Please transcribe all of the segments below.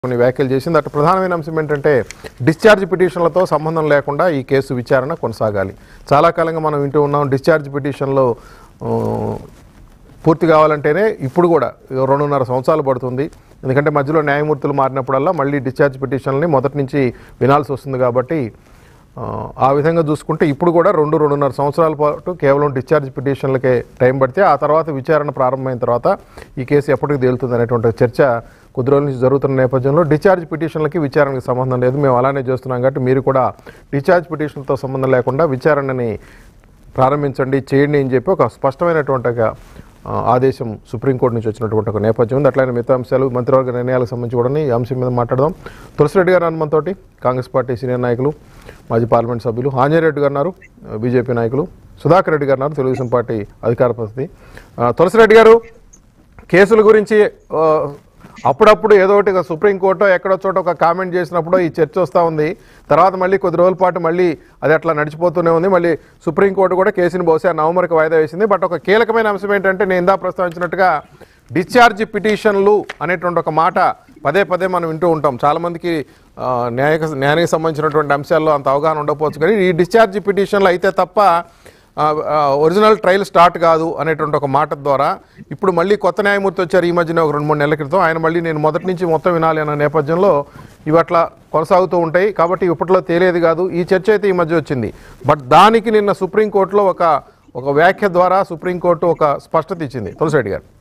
కొన్ని వ్యాఖ్యలు చేసింది అటు ప్రధానమైన అంశం ఏంటంటే డిశ్చార్జ్ పిటిషన్లతో సంబంధం లేకుండా ఈ కేసు విచారణ కొనసాగాలి చాలా కాలంగా మనం వింటూ ఉన్నాం డిశ్చార్జ్ పిటిషన్లో ఆ, పూర్తి కావాలంటేనే ఇప్పుడు కూడా రెండున్నర సంవత్సరాలు పడుతుంది ఎందుకంటే మధ్యలో న్యాయమూర్తులు మారినప్పుడల్లా మళ్ళీ డిశ్చార్జ్ పిటిషన్లని మొదటి నుంచి వినాల్సి వస్తుంది కాబట్టి ఆ, ఆ విధంగా చూసుకుంటే ఇప్పుడు కూడా రెండు రెండున్నర సంవత్సరాల పాటు కేవలం డిశ్చార్జ్ పిటిషన్లకే టైం పడితే ఆ తర్వాత విచారణ ప్రారంభమైన తర్వాత ఈ కేసు ఎప్పటికి తేలుతుంది అనేటువంటి చర్చ కొద్ది రోజుల నుంచి జరుగుతున్న నేపథ్యంలో డిశ్చార్జ్ పిటిషన్లకి విచారణకి సంబంధం లేదు మేము అలానే చేస్తున్నాం కాబట్టి మీరు కూడా డిశ్చార్జ్ పిటిషన్తో సంబంధం లేకుండా విచారణని ప్రారంభించండి చేయండి అని చెప్పి ఒక స్పష్టమైనటువంటి ఒక ఆ, ఆదేశం సుప్రీంకోర్టు నుంచి వచ్చినటువంటి ఒక నేపథ్యం ఉంది అట్లానే మిగతా అంశాలు మంత్రివర్గ నిర్ణయాలకు సంబంధించి కూడా ఈ అంశం మీద మాట్లాడదాం తులసిరెడ్డి గారు మనతోటి కాంగ్రెస్ పార్టీ సీనియర్ నాయకులు మాజీ పార్లమెంట్ సభ్యులు ఆంజనేయరెడ్డి గారు ఉన్నారు బీజేపీ నాయకులు సుధాకర్ రెడ్డి గారు ఉన్నారు తెలుగుదేశం పార్టీ అధికార ప్రతినిధి ఆ, తులసిరెడ్డి గారు కేసుల గురించి ఆ, అప్పుడప్పుడు ఏదో ఒకటి ఒక సుప్రీంకోర్టు ఎక్కడో చోట ఒక కామెంట్ చేసినప్పుడు ఈ చర్చ వస్తూ ఉంది తర్వాత మళ్ళీ కొద్ది రోజుల పాటు మళ్ళీ అది అట్లా నడిచిపోతూనే ఉంది మళ్ళీ సుప్రీంకోర్టు కూడా కేసుని బహుశా నవంబర్కి వాయిదా వేసింది బట్ ఒక కీలకమైన అంశం ఏంటంటే నేను ఇందా ప్రస్తావించినట్టుగా డిశ్చార్జ్ పిటిషన్లు అనేటువంటి ఒక మాట పదే పదే మనం వింటూ ఉంటాం చాలామందికి ఆ, న్యాయ న్యాయానికి సంబంధించినటువంటి అంశాల్లో అంత అవగాహన ఉండకపోవచ్చు కానీ ఈ డిశ్చార్జ్ పిటిషన్లు అయితే తప్ప ఆ, ఆ, ఒరిజినల్ ట్రయల్ స్టార్ట్ కాదు అనేటువంటి ఒక మాట ద్వారా ఇప్పుడు మళ్ళీ కొత్త న్యాయమూర్తి వచ్చారు ఈ మధ్యన ఒక రెండు మూడు నెలల క్రితం ఆయన మళ్ళీ నేను మొదటి నుంచి మొత్తం వినాలి అన్న నేపథ్యంలో ఇవి అట్లా కొనసాగుతూ ఉంటాయి కాబట్టి ఇప్పట్లో తేలేది కాదు ఈ చర్చ అయితే ఈ మధ్య వచ్చింది బట్ దానికి నిన్న సుప్రీంకోర్టులో ఒక ఒక వ్యాఖ్య ద్వారా సుప్రీంకోర్టు ఒక స్పష్టత ఇచ్చింది తులసిరెడ్డి గారు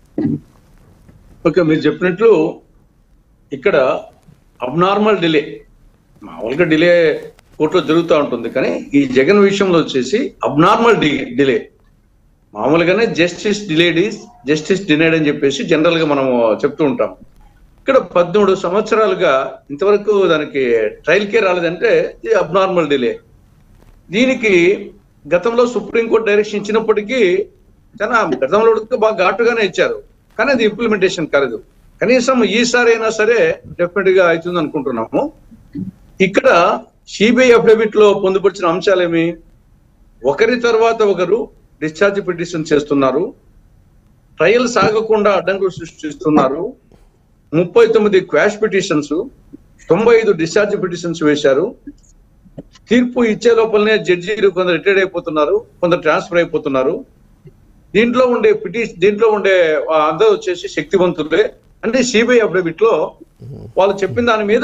ఓకే మీరు చెప్పినట్లు ఇక్కడ అబ్నార్మల్ డిలే మామూలుగా డిలే కోర్టులో జరుగుతూ ఉంటుంది కానీ ఈ జగన్ విషయంలో వచ్చేసి అబ్నార్మల్ డిలే మామూలుగానే justice delayed is justice denied అని చెప్పేసి జనరల్ గా మనం చెప్తూ ఉంటాం ఇక్కడ పద్మూడు సంవత్సరాలుగా ఇంతవరకు దానికి ట్రయల్ కే రాలేదంటే ఇది అబ్నార్మల్ డిలే దీనికి గతంలో సుప్రీంకోర్టు డైరెక్షన్ ఇచ్చినప్పటికీ చాలా గతంలో కూడా బాగా ఘాటుగానే ఇచ్చారు కానీ అది ఇంప్లిమెంటేషన్ కాలేదు కనీసం ఈసారి అయినా సరే డెఫినెట్ గా అవుతుంది అనుకుంటున్నాము ఇక్కడ సిబిఐ అఫిడవిట్ లో పొందుపరిచిన అంశాలేమి ఒకరి తర్వాత ఒకరు డిశ్చార్జ్ పిటిషన్ చేస్తున్నారు ట్రయల్ సాగకుండా అడ్డంకులు సృష్టిస్తున్నారు ముప్పై తొమ్మిది క్వాష్ పిటిషన్స్ తొంభై ఐదు డిశ్చార్జ్ పిటిషన్స్ వేశారు తీర్పు ఇచ్చే లోపలనే జడ్జీలు కొందరు రిటైర్డ్ అయిపోతున్నారు కొందరు ట్రాన్స్ఫర్ అయిపోతున్నారు దీంట్లో ఉండే పిటిష్ దీంట్లో ఉండే ఆ, అందరూ వచ్చేసి శక్తివంతులే అంటే సిబిఐ అఫిడవిట్ లో వాళ్ళు చెప్పిన దాని మీద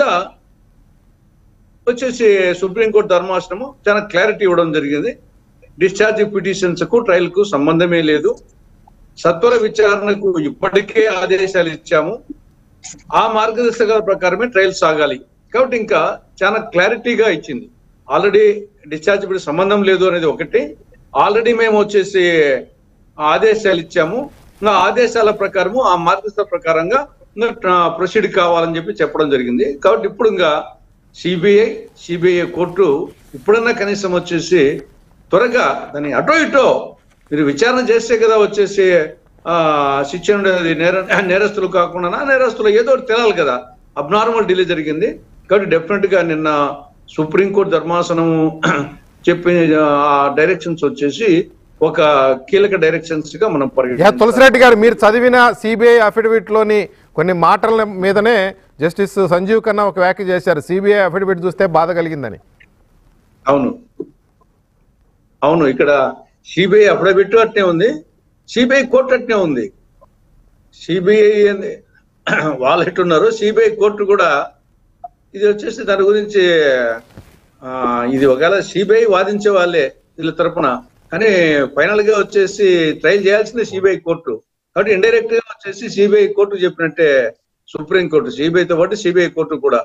వచ్చేసి సుప్రీంకోర్టు ధర్మాసనము చాలా క్లారిటీ ఇవ్వడం జరిగింది డిశ్చార్జ్ పిటిషన్స్ కు ట్రయల్ కు సంబంధమే లేదు సత్వర విచారణకు ఇప్పటికే ఆదేశాలు ఇచ్చాము ఆ మార్గదర్శకాల ప్రకారమే ట్రయల్ సాగాలి కాబట్టి ఇంకా చాలా క్లారిటీగా ఇచ్చింది ఆల్రెడీ డిశ్చార్జ్ ఇప్పుడు సంబంధం లేదు అనేది ఒకటి ఆల్రెడీ మేము వచ్చేసి ఆదేశాలు ఇచ్చాము ఇంకా ఆదేశాల ప్రకారము ఆ మార్గదర్శక ప్రకారంగా ఇంకా ప్రొసీడ్ కావాలని చెప్పి చెప్పడం జరిగింది కాబట్టి ఇప్పుడు ఇంకా సిబిఐ సిబిఐ కోర్టు ఇప్పుడన్నా కనీసం వచ్చేసి త్వరగా దాన్ని అటో ఇటో మీరు విచారణ చేస్తే కదా వచ్చేసి ఆ శిక్ష ఉండేది నేర నేరస్తులు కాకుండా నేరస్తులు ఏదో ఒకటి తెలాలి కదా అబ్నార్మల్ డిలే జరిగింది కాబట్టి డెఫినెట్ గా నిన్న సుప్రీంకోర్టు ధర్మాసనం చెప్పిన ఆ డైరెక్షన్స్ వచ్చేసి ఒక కీలక డైరెక్షన్స్ గా మనం యా పరిగణించాలి తులసిరెడ్డి గారు మీరు చదివిన సిబిఐ అఫిడవిట్లోని కొన్ని మాటల మీదనే జస్టిస్ సంజీవ్ ఖన్నా ఒక వ్యాఖ్య చేశారు సిబిఐ అఫిడవిట్ చూస్తే బాధ కలిగిందని అవును అవును ఇక్కడ సిబిఐ అఫిడవిట్ అట్నే ఉంది సిబిఐ కోర్టు అట్నే ఉంది సిబిఐ వాళ్ళు ఎట్టున్నారు సిబిఐ కోర్టు కూడా ఇది వచ్చేసి దాని గురించి ఆ, ఇది ఒకవేళ సిబిఐ వాదించే వాళ్ళే వీళ్ళ తరపున కానీ ఫైనల్ గా వచ్చేసి ట్రయల్ చేయాల్సింది సిబిఐ కోర్టు కాబట్టి ఇండైరెక్ట్ గా వచ్చేసి సిబిఐ కోర్టు చెప్పినట్టే సుప్రీం కోర్టు సిబిఐతో పాటు సిబిఐ కోర్టు కూడా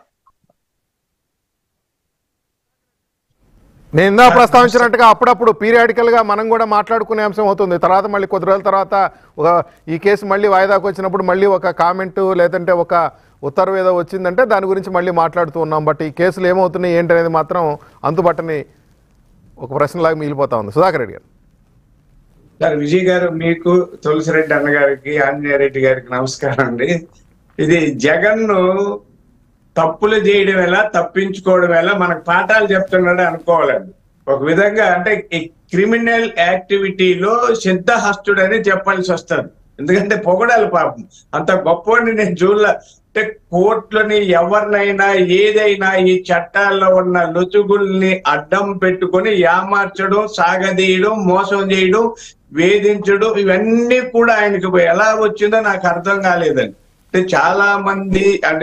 నేను ఇందా ప్రస్తావించినట్టుగా అప్పుడప్పుడు పీరియాడికల్ గా మనం కూడా మాట్లాడుకునే అంశం అవుతుంది తర్వాత మళ్ళీ కొద్ది రోజుల తర్వాత ఒక ఈ కేసు మళ్ళీ వాయిదాకు వచ్చినప్పుడు మళ్ళీ ఒక కామెంట్ లేదంటే ఒక ఉత్తర్వు ఏదో వచ్చిందంటే దాని గురించి మళ్ళీ మాట్లాడుతూ ఉన్నాం బట్ ఈ కేసులు ఏమవుతున్నాయి ఏంటనేది మాత్రం అంతుబట్టని ఒక ప్రశ్నలాగా మిగిలిపోతా ఉంది సుధాకర్ రెడ్డి గారు సార్ విజయ్ గారు మీకు తులసిరెడ్డి అన్న గారికి ఆంజనేయ రెడ్డి గారికి నమస్కారం అండి ఇది జగన్ ను తప్పులు చేయడం ఎలా తప్పించుకోవడం ఎలా మనకు పాఠాలు చెప్తున్నాడు అనుకోవాలండి ఒక విధంగా అంటే ఈ క్రిమినల్ యాక్టివిటీలో సిద్ధహస్తుడని చెప్పాల్సి వస్తుంది ఎందుకంటే పొగడాలి పాపం అంత గొప్పవాడిని నేను చూడలే అంటే కోర్టులని ఎవరినైనా ఏదైనా ఈ చట్టాల్లో ఉన్న లుచుగుల్ని అడ్డం పెట్టుకొని యామార్చడం సాగదీయడం మోసం చేయడం వేధించడం ఇవన్నీ కూడా ఆయనకు ఎలా వచ్చిందో నాకు అర్థం కాలేదండి అంటే చాలా మంది అంటే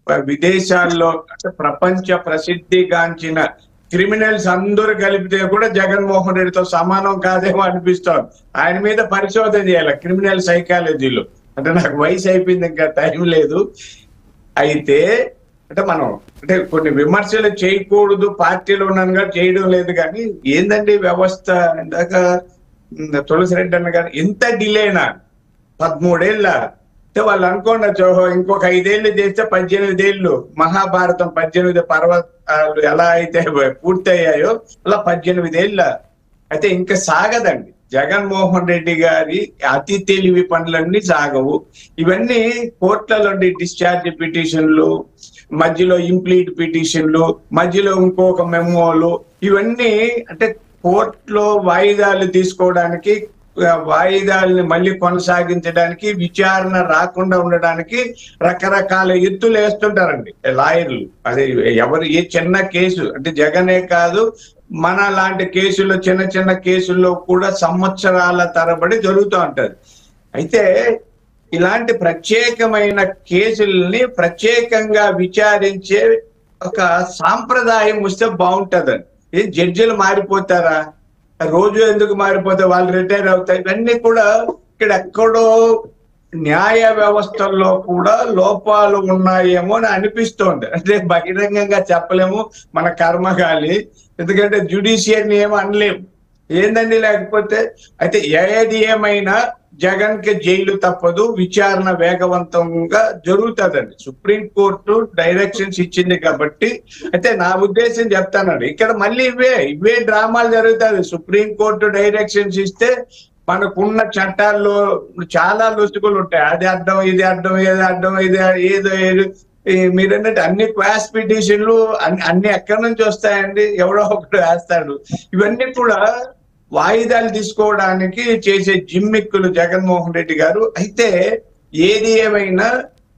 విదేశాల్లో అంటే ప్రపంచ ప్రసిద్ధిగాంచిన క్రిమినల్స్ అందరూ కలిపితే కూడా జగన్మోహన్ రెడ్డితో సమానం కాదేమో అనిపిస్తోంది ఆయన మీద పరిశోధన చేయాలి క్రిమినల్ సైకాలజీలో అంటే నాకు వయసు అయిపోయింది ఇంకా టైం లేదు అయితే అంటే మనం అంటే కొన్ని విమర్శలు చేయకూడదు పార్టీలో ఉన్నాను కూడా చేయడం లేదు కానీ ఏందండి వ్యవస్థ ఇందాక ఉమ్, తులసిరెడ్డి అన్న గారు ఇంత డిలేనా పదమూడేళ్ళ అంటే వాళ్ళు అనుకోండి ఓహో ఇంకొక ఐదేళ్లు చేస్తే పద్దెనిమిది ఏళ్ళు మహాభారతం పద్దెనిమిది పర్వతాలు ఎలా అయితే పూర్తయ్యాయో అలా పద్దెనిమిది ఏళ్ళ అయితే ఇంకా సాగదండి జగన్మోహన్ రెడ్డి గారి అతి తెలివి పనులన్నీ సాగవు ఇవన్నీ కోర్టులలో డిశ్చార్జ్ పిటిషన్లు మధ్యలో ఇంప్లీట్ పిటిషన్లు మధ్యలో ఇంకొక మెమోలు ఇవన్నీ అంటే కోర్టులో వాయిదాలు తీసుకోవడానికి ఆ, వాయిదాలని మళ్ళీ కొనసాగించడానికి విచారణ రాకుండా ఉండడానికి రకరకాల ఎత్తులు వేస్తుంటారండి లాయర్లు అదే ఎవరు ఏ చిన్న కేసు అంటే జగనే కాదు మన లాంటి కేసుల్లో చిన్న చిన్న కేసుల్లో కూడా సంవత్సరాల తరబడి జరుగుతూ ఉంటది అయితే ఇలాంటి ప్రత్యేకమైన కేసుల్ని ప్రత్యేకంగా విచారించే ఒక సాంప్రదాయం వస్తే బాగుంటదండి ఏ జడ్జిలు మారిపోతారా రోజు ఎందుకు మారిపోతే వాళ్ళు రిటైర్ అవుతాయి ఇవన్నీ కూడా ఇక్కడ ఎక్కడో న్యాయ వ్యవస్థల్లో కూడా లోపాలు ఉన్నాయేమో అని అనిపిస్తోంది అంటే బహిరంగంగా చెప్పలేము మన కర్మగాలి ఎందుకంటే జ్యుడిషియర్ని ఏమో అనలేము ఏందండి లేకపోతే అయితే ఏది ఏమైనా జగన్ కి జైలు తప్పదు విచారణ వేగవంతంగా జరుగుతుందండి సుప్రీం కోర్టు డైరెక్షన్స్ ఇచ్చింది కాబట్టి అయితే నా ఉద్దేశం చెప్తానండి ఇక్కడ మళ్ళీ ఇవే ఇవే డ్రామాలు జరుగుతాయి సుప్రీం కోర్టు డైరెక్షన్స్ ఇస్తే మనకున్న చట్టాల్లో చాలా లొసుగులు ఉంటాయి అది అడ్డం ఇది అడ్డం ఏది అడ్డం ఇది ఏదో ఏదో ఈ మీరన్నట్టు అన్ని క్వాస్ పిటిషన్లు అన్ని అన్ని ఎక్కడి నుంచి వస్తాయండి ఎవడో ఒకడు వేస్తాడు ఇవన్నీ కూడా వాయిదాలు తీసుకోవడానికి చేసే జిమ్మిక్కులు జగన్మోహన్ రెడ్డి గారు అయితే ఏది ఏమైనా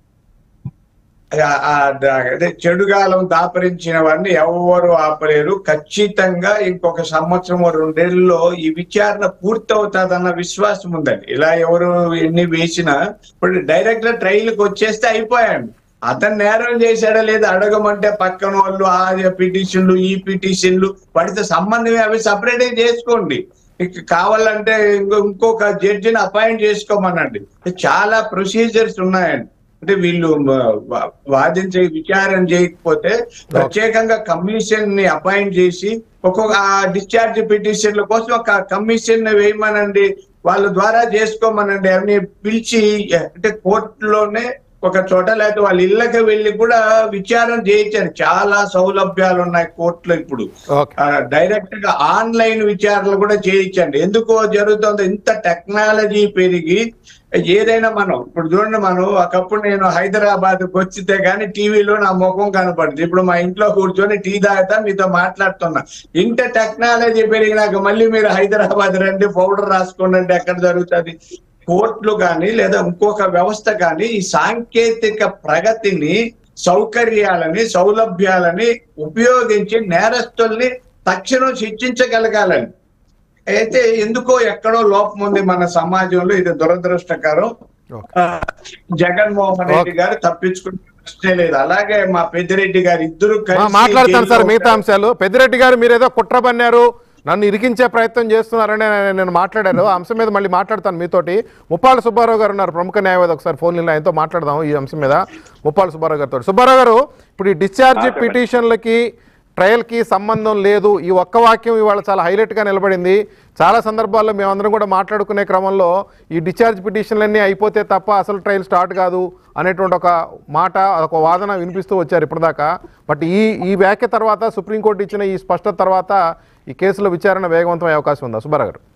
ఆ- ఆ ద- అదే చెడుగాలం దాపరించిన వారిని ఎవరు ఆపలేరు ఖచ్చితంగా ఇంకొక సంవత్సరం రెండేళ్లలో ఈ విచారణ పూర్తవుతాదన్న విశ్వాసం ఉందండి ఇలా ఎవరు ఎన్ని వేసినా ఇప్పుడు డైరెక్ట్ ట్రైల్కి వచ్చేస్తే అయిపోయాడు అతను నేరం చేశాడా లేదా అడగమంటే పక్కన వాళ్ళు ఆ పిటిషన్లు ఈ పిటిషన్లు వాటితో సంబంధమే అవి సపరేట్ చేసుకోండి ఇక కావాలంటే ఇంకో ఇంకొక జడ్జిని అపాయింట్ చేసుకోమనండి చాలా ప్రొసీజర్స్ ఉన్నాయండి అంటే వీళ్ళు వా- వాదించే విచారణ చేయకపోతే ప్రత్యేకంగా కమిషన్ ని అపాయింట్ చేసి ఒక్కొక్క ఆ డిశ్చార్జ్ పిటిషన్ల కోసం ఒక కమిషన్ వేయమనండి వాళ్ళ ద్వారా చేసుకోమనండి అవన్నీ పిలిచి అంటే కోర్టులోనే ఒక చోట లేకపోతే వాళ్ళ ఇళ్ళకి వెళ్ళి కూడా విచారణ చేయించారు చాలా సౌలభ్యాలు ఉన్నాయి కోర్టులో ఇప్పుడు ఓకే ఆ, డైరెక్ట్ గా ఆన్లైన్ విచారణలు కూడా చేయించండి ఎందుకో జరుగుతుంది ఇంత టెక్నాలజీ పెరిగి ఏదైనా మనం ఇప్పుడు చూడండి మనం ఒకప్పుడు నేను హైదరాబాద్ వచ్చితే గానీ టీవీలో నా ముఖం కనపడుతుంది ఇప్పుడు మా ఇంట్లో కూర్చొని టీ తాగుతా మీతో మాట్లాడుతున్నా ఇంత టెక్నాలజీ పెరిగినాక మళ్ళీ మీరు హైదరాబాద్ రండి పౌడర్ రాసుకోండి అంటే ఎక్కడ జరుగుతుంది కోర్టులు కానీ లేదా ఇంకొక వ్యవస్థ కానీ ఈ సాంకేతిక ప్రగతిని సౌకర్యాలని సౌలభ్యాలని ఉపయోగించి నేరస్తుల్ని తక్షణం శిక్షించగలగాలని అయితే ఎందుకో ఎక్కడో లోపం ఉంది మన సమాజంలో ఇది దురదృష్టకరం ఓకే ఆ, జగన్మోహన్ రెడ్డి గారు తప్పించుకునే ప్రశ్నే లేదు అలాగే మా పెద్దిరెడ్డి గారు ఇద్దరు మా- మాట్లాడతాను సార్ మిగతా అంశాలు పెద్దిరెడ్డి గారు మీరు ఏదో కుట్ర పన్నారు నన్ను ఇరికించే ప్రయత్నం చేస్తున్నారని నేను- నేను మాట్లాడారు ఆ అంశం మీద మళ్ళీ మాట్లాడతాను మీతోటి ముప్పాల సుబ్బారావు గారు ఉన్నారు ప్రముఖ న్యాయవాది ఒకసారి ఫోన్ ఆయనతో మాట్లాడదాం ఈ అంశం మీద ముప్పాల సుబ్బారావు గారితో సుబ్బారావు గారు ఇప్పుడు ఈ డిశ్చార్జ్ పిటిషన్లకి ట్రయల్కి సంబంధం లేదు ఈ ఒక్క వాక్యం ఇవాళ చాలా హైలైట్గా నిలబడింది చాలా సందర్భాల్లో మేమందరం కూడా మాట్లాడుకునే క్రమంలో ఈ డిశ్చార్జ్ పిటిషన్లన్నీ అయిపోతే తప్ప అసలు ట్రయల్ స్టార్ట్ కాదు అనేటువంటి ఒక మాట ఒక వాదన వినిపిస్తూ వచ్చారు ఇప్పటిదాకా బట్ ఈ ఈ వ్యాఖ్య తర్వాత సుప్రీంకోర్టు ఇచ్చిన ఈ స్పష్టత తర్వాత ఈ కేసుల విచారణ వేగవంతం అయ్యే అవకాశం ఉందా సుబ్బారావు గారు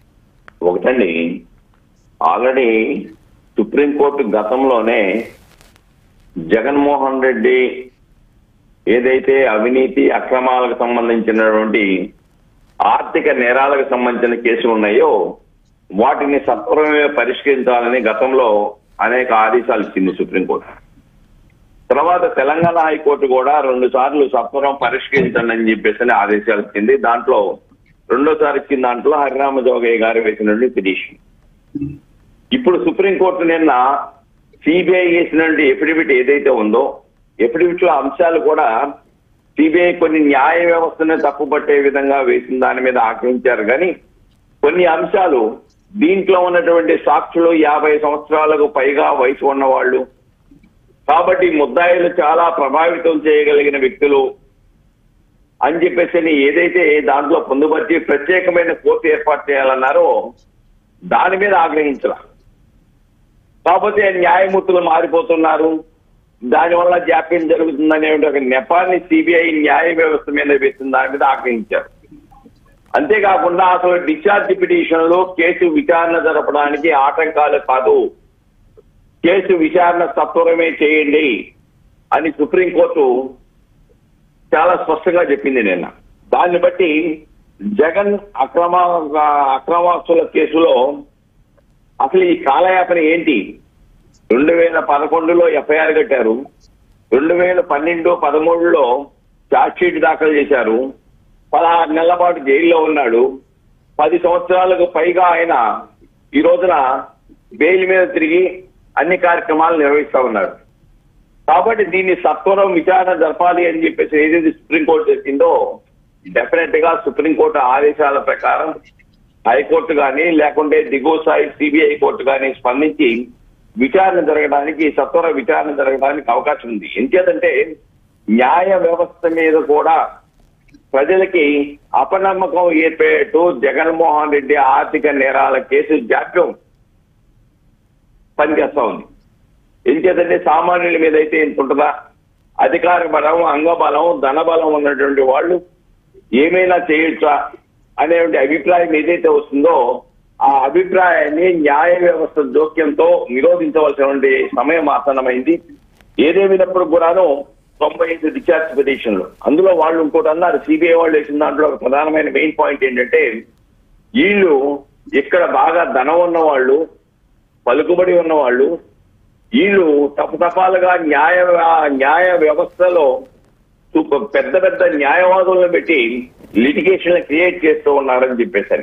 ఒకటండి ఆల్రెడీ సుప్రీంకోర్టు గతంలోనే జగన్మోహన్ రెడ్డి ఏదైతే అవినీతి అక్రమాలకు సంబంధించినటువంటి ఆర్థిక నేరాలకు సంబంధించిన కేసులు ఉన్నాయో వాటిని సత్వరమే పరిష్కరించాలని గతంలో అనేక ఆదేశాలు ఇచ్చింది సుప్రీంకోర్టు తర్వాత తెలంగాణ హైకోర్టు కూడా రెండు సార్లు సత్వరం పరిష్కరించండి అని చెప్పేసి అని ఆదేశాలు ఇచ్చింది దాంట్లో రెండోసారి ఇచ్చిన దాంట్లో హరిరామ జోగయ్య గారు వేసినటువంటి పిటిషన్ ఇప్పుడు సుప్రీంకోర్టు నిన్న సిబిఐ వేసినటువంటి ఎఫిడవిట్ ఏదైతే ఉందో ఎఫిడవిట్ లో అంశాలు కూడా సిబిఐ కొన్ని న్యాయ వ్యవస్థను తప్పుపట్టే విధంగా వేసిన దాని మీద ఆక్రమించారు కానీ కొన్ని అంశాలు దీంట్లో ఉన్నటువంటి సాక్షులు యాభై సంవత్సరాలకు పైగా వయసు ఉన్నవాళ్ళు కాబట్టి ముద్దాయిలు చాలా ప్రభావితం చేయగలిగిన వ్యక్తులు అని చెప్పేసి అని ఏదైతే దాంట్లో పొందుపరిచి ప్రత్యేకమైన కోర్టు ఏర్పాటు చేయాలన్నారో దాని మీద ఆగ్రహించాల కాకపోతే న్యాయమూర్తులు మారిపోతున్నారు దానివల్ల జాప్యం జరుగుతుందనే ఒక నెపాన్ని సిబిఐ న్యాయ వ్యవస్థ మీద వేసిన దాని మీద ఆగ్రహించారు అంతేకాకుండా అసలు డిశ్చార్జ్ పిటిషన్ లో కేసు విచారణ జరపడానికి ఆటంకాలు కాదు కేసు విచారణ సత్వరమే చేయండి అని సుప్రీంకోర్టు చాలా స్పష్టంగా చెప్పింది నిన్న దాన్ని బట్టి జగన్ అక్రమ అక్రమాస్తుల కేసులో అసలు ఈ కాలయాపన ఏంటి రెండు వేల పదకొండులో ఎఫ్ఐఆర్ కట్టారు రెండు వేల పన్నెండు పదమూడులో ఛార్జ్ షీట్ దాఖలు చేశారు పదహారు నెలల పాటు జైల్లో ఉన్నాడు పది సంవత్సరాలకు పైగా ఆయన ఈ రోజున బెయిల్ మీద తిరిగి అన్ని కార్యక్రమాలు నిర్వహిస్తా ఉన్నాడు కాబట్టి దీన్ని సత్వరం విచారణ జరపాలి అని చెప్పేసి ఏదైతే సుప్రీంకోర్టు చెప్పిందో డెఫినెట్ గా సుప్రీంకోర్టు ఆదేశాల ప్రకారం హైకోర్టు కానీ లేకుంటే దిగువ స్థాయి సిబిఐ కోర్టు కానీ స్పందించి విచారణ జరగడానికి సత్వర విచారణ జరగడానికి అవకాశం ఉంది ఎంచేతంటే న్యాయ వ్యవస్థ మీద కూడా ప్రజలకి అపనమ్మకం ఏర్పడేట్టు జగన్మోహన్ రెడ్డి ఆర్థిక నేరాల కేసు జాప్యం పనిచేస్తా ఉంది ఎంచేతంటే సామాన్యుల మీద అయితే ఎంత ఉంటుందా అధికార బలం అంగబలం ధనబలం ఉన్నటువంటి వాళ్ళు ఏమైనా చేయొచ్చా అనేటువంటి అభిప్రాయం ఏదైతే వస్తుందో ఆ అభిప్రాయాన్ని న్యాయ వ్యవస్థ జోక్యంతో నిరోధించవలసినటువంటి సమయం ఆసన్నమైంది ఏదేమైనప్పుడు కూడాను తొంభై ఐదు డిశ్చార్జ్ పిటిషన్లు అందులో వాళ్ళు ఇంకోటి అన్నారు సిబిఐ వాళ్ళు వేసిన దాంట్లో ఒక ప్రధానమైన మెయిన్ పాయింట్ ఏంటంటే వీళ్ళు ఇక్కడ బాగా ధనం ఉన్న వాళ్ళు పలుకుబడి ఉన్న వాళ్ళు వీళ్ళు తపతపాలుగా న్యాయ న్యాయ వ్యవస్థలో సూప- పెద్ద పెద్ద న్యాయవాదులను పెట్టి లిటిగేషన్ క్రియేట్ చేస్తూ ఉన్నారని చెప్పేసరి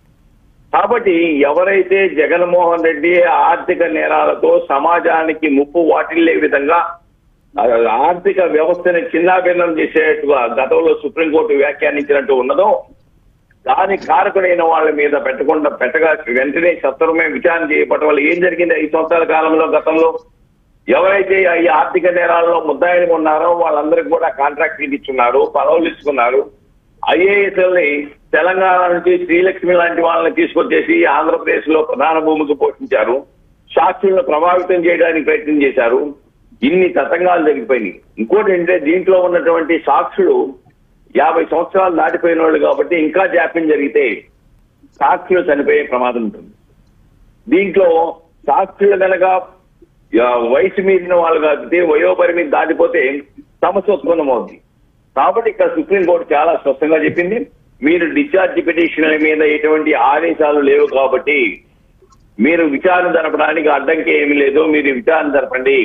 కాబట్టి ఎవరైతే జగన్మోహన్ రెడ్డి ఆర్థిక నేరాలతో సమాజానికి ముప్పు వాటిల్లే విధంగా ఆ, ఆర్థిక వ్యవస్థని చిన్నాభిన్నం చేసేట్టుగా గతంలో సుప్రీంకోర్టు వ్యాఖ్యానించినట్టు ఉన్నదో దాని కారకుడైన వాళ్ళ మీద పెట్టకుండా పెట్టగా వెంటనే సత్వరమే విచారణ చేయబడటం వల్ల ఏం జరిగింది ఐదు సంవత్సరాల కాలంలో గతంలో ఎవరైతే ఈ ఆర్థిక నేరాల్లో ముద్దాయిలు ఉన్నారో వాళ్ళందరికీ కూడా కాంట్రాక్ట్ ఇచ్చున్నారు పదవులు ఇచ్చుకున్నారు ఐఏఎస్ ని తెలంగాణ నుంచి శ్రీలక్ష్మి లాంటి వాళ్ళని తీసుకొచ్చేసి ఆంధ్రప్రదేశ్ లో ప్రధాన భూమికి పోషించారు సాక్షులను ప్రభావితం చేయడానికి ప్రయత్నం చేశారు ఇన్ని తతంగాలు జరిగిపోయినాయి ఇంకోటి ఏంటంటే దీంట్లో ఉన్నటువంటి సాక్షులు యాభై సంవత్సరాలు దాటిపోయిన వాళ్ళు కాబట్టి ఇంకా జాప్యం జరిగితే సాక్షులు చనిపోయే ప్రమాదం ఉంటుంది దీంట్లో సాక్షులు కనుక ఆ, వయసు మీరిన వాళ్ళు కాబట్టి వయోపరిమితి దాటిపోతే సమస్య ఉత్పన్నమవుద్ది కాబట్టి ఇక్కడ సుప్రీంకోర్టు చాలా స్పష్టంగా చెప్పింది మీరు డిశ్చార్జ్ పిటిషన్ల మీద ఎటువంటి ఆదేశాలు లేవు కాబట్టి మీరు విచారణ జరపడానికి అడ్డంకి ఏమీ లేదు మీరు విచారణ జరపండి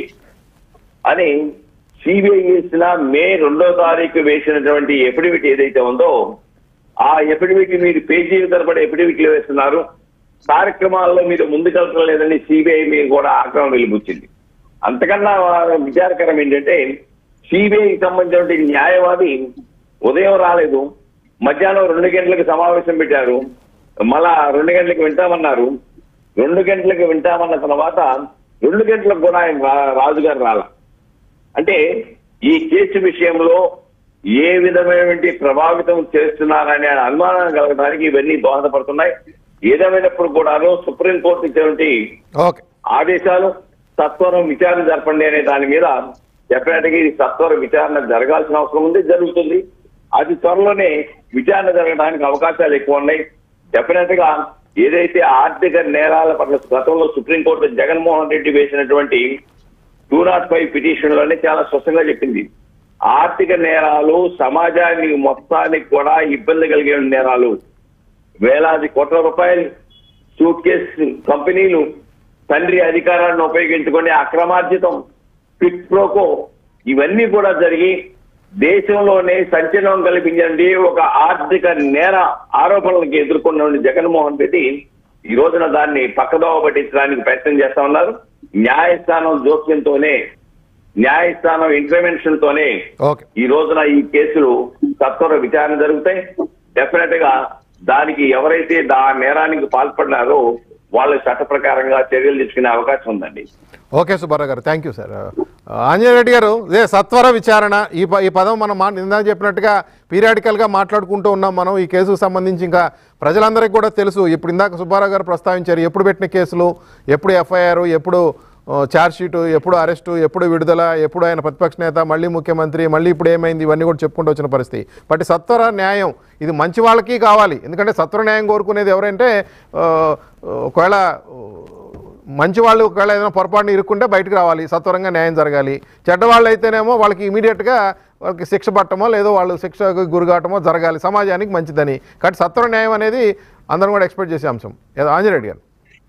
అని సిబిఐ వేసిన మే రెండో తారీఖు వేసినటువంటి ఎఫిడవిట్ ఏదైతే ఉందో ఆ ఎఫిడవిట్ మీరు పేజీల తరబడి ఎఫిడవిట్లు వేస్తున్నారు కార్యక్రమాల్లో మీరు ముందుకెళ్ళడం లేదని సిబిఐ మీరు కూడా ఆక్రమణ వెలిబుచ్చింది అంతకన్నా విచారకరం ఏంటంటే సిబిఐకి సంబంధించిన న్యాయవాది ఉదయం రాలేదు మధ్యాహ్నం రెండు గంటలకు సమావేశం పెట్టారు మళ్ళా రెండు గంటలకు వింటామన్నారు రెండు గంటలకు వింటామన్న తర్వాత రెండు గంటలకు కూడా ఆయన రా- రాజుగారు రాల అంటే ఈ కేసు విషయంలో ఏ విధమైనటువంటి ప్రభావితం చేస్తున్నారనే అనుమానం కలగడానికి ఇవన్నీ దోహదపడుతున్నాయి ఏదేమైనప్పుడు కూడాను సుప్రీంకోర్టు ఇచ్చినటువంటి ఓకే ఆదేశాలు సత్వరం విచారణ జరపండి అనే దాని మీద డెఫినెట్ గా ఇది సత్వర విచారణ జరగాల్సిన అవసరం ఉంది జరుగుతుంది అది త్వరలోనే విచారణ జరగడానికి అవకాశాలు ఎక్కువ ఉన్నాయి డెఫినెట్ గా ఏదైతే ఆర్థిక నేరాల పట్ల గతంలో సుప్రీంకోర్టు జగన్మోహన్ రెడ్డి వేసినటువంటి టూ నాట్ ఫైవ్ పిటిషన్లోనే చాలా స్పష్టంగా చెప్పింది ఆర్థిక నేరాలు సమాజానికి మొత్తానికి కూడా ఇబ్బంది కలిగే నేరాలు వేలాది కోట్ల రూపాయలు సూట్ కేసు కంపెనీలు తండ్రి అధికారాలను ఉపయోగించుకొని అక్రమార్జితం క్విక్ ప్రోకో ఇవన్నీ కూడా జరిగి దేశంలోనే సంచలనం కల్పించండి ఒక ఆర్థిక నేర ఆరోపణలకు ఎదుర్కొన్న జగన్మోహన్ రెడ్డి ఈ రోజున దాన్ని పక్కదోవ పట్టించడానికి ప్రయత్నం చేస్తా ఉన్నారు న్యాయస్థానం జోక్యంతోనే న్యాయస్థానం ఇంటర్వెన్షన్ తోనే ఓకే ఈ రోజున ఈ కేసులు సత్వర విచారణ జరుగుతాయి డెఫినెట్ గా దానికి ఎవరైతే దా నేరానికి పాల్పడినారో వాళ్ళ చట్ట ప్రకారంగా చర్యలు తీసుకునే అవకాశం ఉందండి ఓకే సుబ్బారావు గారు thank you sir Anjaneya Reddy గారు ఇదే సత్వర విచారణ ఈ ప ఈ పదం మనం మా ఇందాక చెప్పినట్టుగా పీరియాడికల్గా మాట్లాడుకుంటూ ఉన్నాం మనం ఈ కేసుకు సంబంధించి ఇంకా ప్రజలందరికీ కూడా తెలుసు ఇప్పుడు ఇందాక సుబ్బారావు గారు ప్రస్తావించారు ఎప్పుడు పెట్టిన కేసులు ఎప్పుడు ఎఫ్ఐఆర్ ఎప్పుడు ఛార్జ్ షీటు ఎప్పుడు అరెస్టు ఎప్పుడు విడుదల ఎప్పుడు ఆయన ప్రతిపక్ష నేత మళ్ళీ ముఖ్యమంత్రి మళ్ళీ ఇప్పుడు ఏమైంది ఇవన్నీ కూడా చెప్పుకుంటూ వచ్చిన పరిస్థితి బట్ సత్వర న్యాయం ఇది మంచి వాళ్ళకి కావాలి ఎందుకంటే సత్వర న్యాయం కోరుకునేది ఎవరంటే ఆ, ఒకవేళ మంచి వాళ్ళు ఒకవేళ ఏదైనా పొరపాటున ఇరుక్కుంటే బయటకు రావాలి సత్వరంగా న్యాయం జరగాలి చెడ్డవాళ్ళు అయితేనేమో వాళ్ళకి ఇమీడియట్గా వాళ్ళకి శిక్ష పట్టమో లేదో వాళ్ళు శిక్షకు గురికావటమో జరగాలి సమాజానికి మంచిదని కాబట్టి సత్వర న్యాయం అనేది అందరం కూడా ఎక్స్పెక్ట్ చేసే అంశం ఏదో ఆంజనేయుడు గారు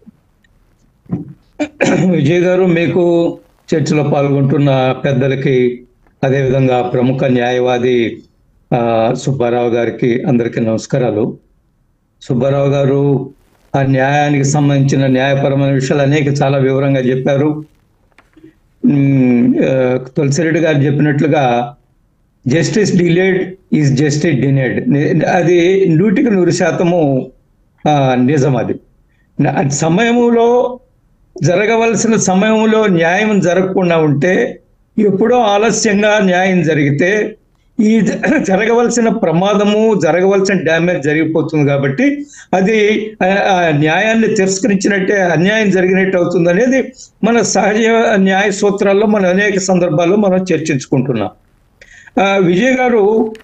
విజయ్ గారు మీకు చర్చలో పాల్గొంటున్న పెద్దలకి అదేవిధంగా ప్రముఖ న్యాయవాది ఆ, సుబ్బారావు గారికి అందరికీ నమస్కారాలు సుబ్బారావు గారు ఆ న్యాయానికి సంబంధించిన న్యాయపరమైన విషయాలు అనేక చాలా వివరంగా చెప్పారు ఉమ్, ఆ, తులసిరెడ్డి గారు చెప్పినట్లుగా justice delayed is justice denied అది నూటికి నూరు శాతము ఆ, నిజం అది నా- సమయములో జరగవలసిన సమయంలో న్యాయం జరగకుండా ఉంటే ఎప్పుడో ఆలస్యంగా న్యాయం జరిగితే ఈ జ- జరగవలసిన ప్రమాదము జరగవలసిన డ్యామేజ్ జరిగిపోతుంది కాబట్టి అది ఆ, ఆ న్యాయాన్ని తిరస్కరించినట్టే అన్యాయం జరిగినట్టు అవుతుంది అనేది మన సహజ న్యాయ సూత్రాల్లో మనం అనేక సందర్భాల్లో మనం చర్చించుకుంటున్నాం ఆ, విజయ్ గారు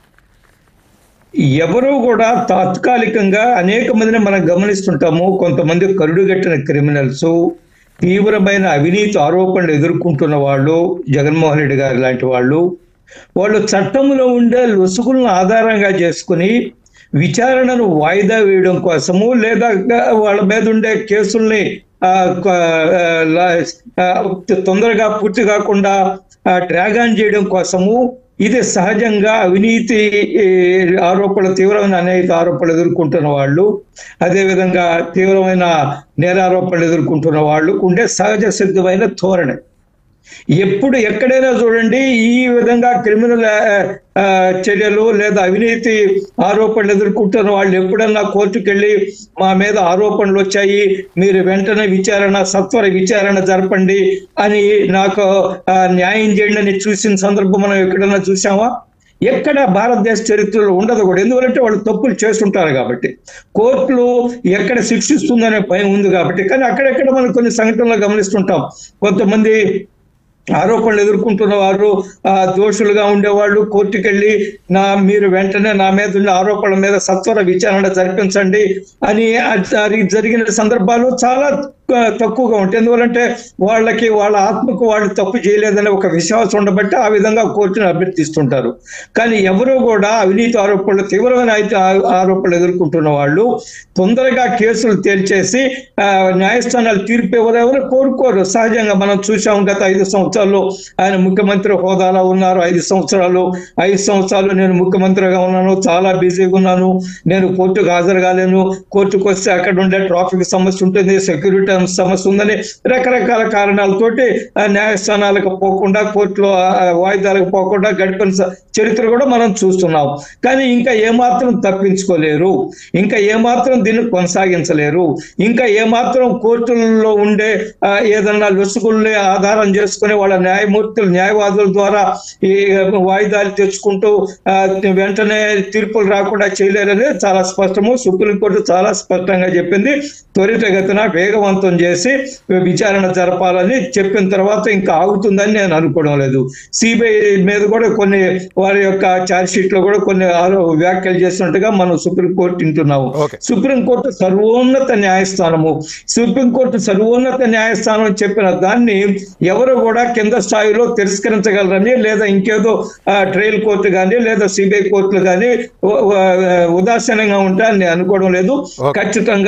ఎవరు కూడా తాత్కాలికంగా అనేక మందిని మనం గమనిస్తుంటాము కొంతమంది కరుడుగట్టిన క్రిమినల్స్ తీవ్రమైన అవినీతి ఆరోపణలు ఎదుర్కొంటున్న వాళ్ళు జగన్మోహన్ రెడ్డి గారు లాంటి వాళ్ళు వాళ్ళు చట్టంలో ఉండే లొసుగులను ఆధారంగా చేసుకుని విచారణను వాయిదా వేయడం కోసము లేదా వాళ్ళ మీద ఉండే కేసుల్ని ఆ, క- ఆ, లా- ఆ, తొందరగా పూర్తి కాకుండా డ్రాగ్ ఆన్ చేయడం కోసము ఇది సహజంగా అవినీతి ఈ, ఆరోపణలు తీవ్రమైన అనేక ఆరోపణలు ఎదుర్కొంటున్న వాళ్ళు అదేవిధంగా తీవ్రమైన నేరారోపణలు ఎదుర్కొంటున్న వాళ్ళు ఉండే సహజ సిద్ధమైన ధోరణి ఎప్పుడు ఎక్కడైనా చూడండి ఈ విధంగా క్రిమినల్ ఆ, చర్యలు లేదా అవినీతి ఆరోపణలు ఎదుర్కొంటున్న వాళ్ళు ఎప్పుడన్నా కోర్టుకు వెళ్ళి మా మీద ఆరోపణలు వచ్చాయి మీరు వెంటనే విచారణ సత్వర విచారణ జరపండి అని నాకు ఆ, న్యాయం చేయండి అని చూసిన సందర్భం మనం ఎక్కడన్నా చూసామా ఎక్కడ భారతదేశ చరిత్రలో ఉండదు కూడా ఎందుకంటే వాళ్ళు తప్పులు చేస్తుంటారు కాబట్టి కోర్టులు ఎక్కడ శిక్షిస్తుందనే భయం ఉంది కాబట్టి కానీ అక్కడెక్కడ మనం కొన్ని సంఘటనలు గమనిస్తుంటాం కొంతమంది ఆరోపణలు ఎదుర్కొంటున్న వారు ఆ దోషులుగా ఉండేవాళ్ళు కోర్టుకు వెళ్ళి నా మీరు వెంటనే నా మీద ఉన్న ఆరోపణల మీద సత్వర విచారణ జరిపించండి అని అది- అది జరిగిన సందర్భాలు చాలా ఆ, తక్కువగా ఉంటాయి ఎందువలంటే వాళ్ళకి వాళ్ళ ఆత్మకు వాళ్ళు తప్పు చేయలేదనే ఒక విశ్వాసం ఉండబట్టి ఆ విధంగా కోర్టును అభ్యర్థిస్తుంటారు కానీ ఎవరు కూడా అవినీతి ఆరోపణలు తీవ్రమైన అయితే ఆ- ఆరోపణలు ఎదుర్కొంటున్న వాళ్ళు తొందరగా కేసులు తేల్చేసి ఆ, న్యాయస్థానాలు తీర్పు ఎవరెవరు కోరుకోరు సహజంగా మనం చూసాం గత ఐదు సంవత్సరాల్లో ఆయన ముఖ్యమంత్రి హోదాలో ఉన్నారు ఐదు సంవత్సరాలు ఐదు సంవత్సరాలు నేను ముఖ్యమంత్రిగా ఉన్నాను చాలా బిజీగా ఉన్నాను నేను కోర్టుకు హాజరు కాలేను కోర్టుకు వస్తే అక్కడ ఉండే ట్రాఫిక్ సమస్య ఉంటుంది సెక్యూరిటీ సమస్య ఉందని రకరకాల కారణాలతోటి ఆ న్యాయస్థానాలకు పోకుండా కోర్టులో ఆ వాయిదాలకు పోకుండా గడిపిన స- చరిత్ర కూడా మనం చూస్తున్నాం కానీ ఇంకా ఏమాత్రం తప్పించుకోలేరు ఇంకా ఏమాత్రం దీన్ని కొనసాగించలేరు ఇంకా ఏమాత్రం కోర్టుల్లో ఉండే ఆ, ఏదన్నా లొసుగుల్ని ఆధారం చేసుకుని వాళ్ళ న్యాయమూర్తులు న్యాయవాదుల ద్వారా ఈ వాయిదాలు తెచ్చుకుంటూ ఆ, వెంటనే తీర్పులు రాకుండా చేయలేరని చాలా స్పష్టము సుప్రీంకోర్టు చాలా స్పష్టంగా చెప్పింది త్వరితగతిన వేగవంతం చేసి విచారణ జరపాలని చెప్పిన తర్వాత ఇంకా ఆగుతుందని నేను అనుకోవడం లేదు సిబిఐ మీద కూడా కొన్ని వారి యొక్క ఛార్జ్ షీట్ లో కూడా కొన్ని ఆరో- వ్యాఖ్యలు చేసినట్టుగా మనం సుప్రీంకోర్టు వింటున్నాము Okay. సుప్రీంకోర్టు సర్వోన్నత న్యాయస్థానము సుప్రీంకోర్టు సర్వోన్నత న్యాయస్థానం అని చెప్పిన దాన్ని ఎవరు కూడా కింద స్థాయిలో తిరస్కరించగలరని లేదా ఇంకేదో ఆ, ట్రయల్ కోర్టు కానీ లేదా సిబిఐ కోర్టులు కానీ ఉ- ఉ- ఉదాసీనంగా ఉంటాయని నేను అనుకోవడం లేదు Okay. ఖచ్చితంగా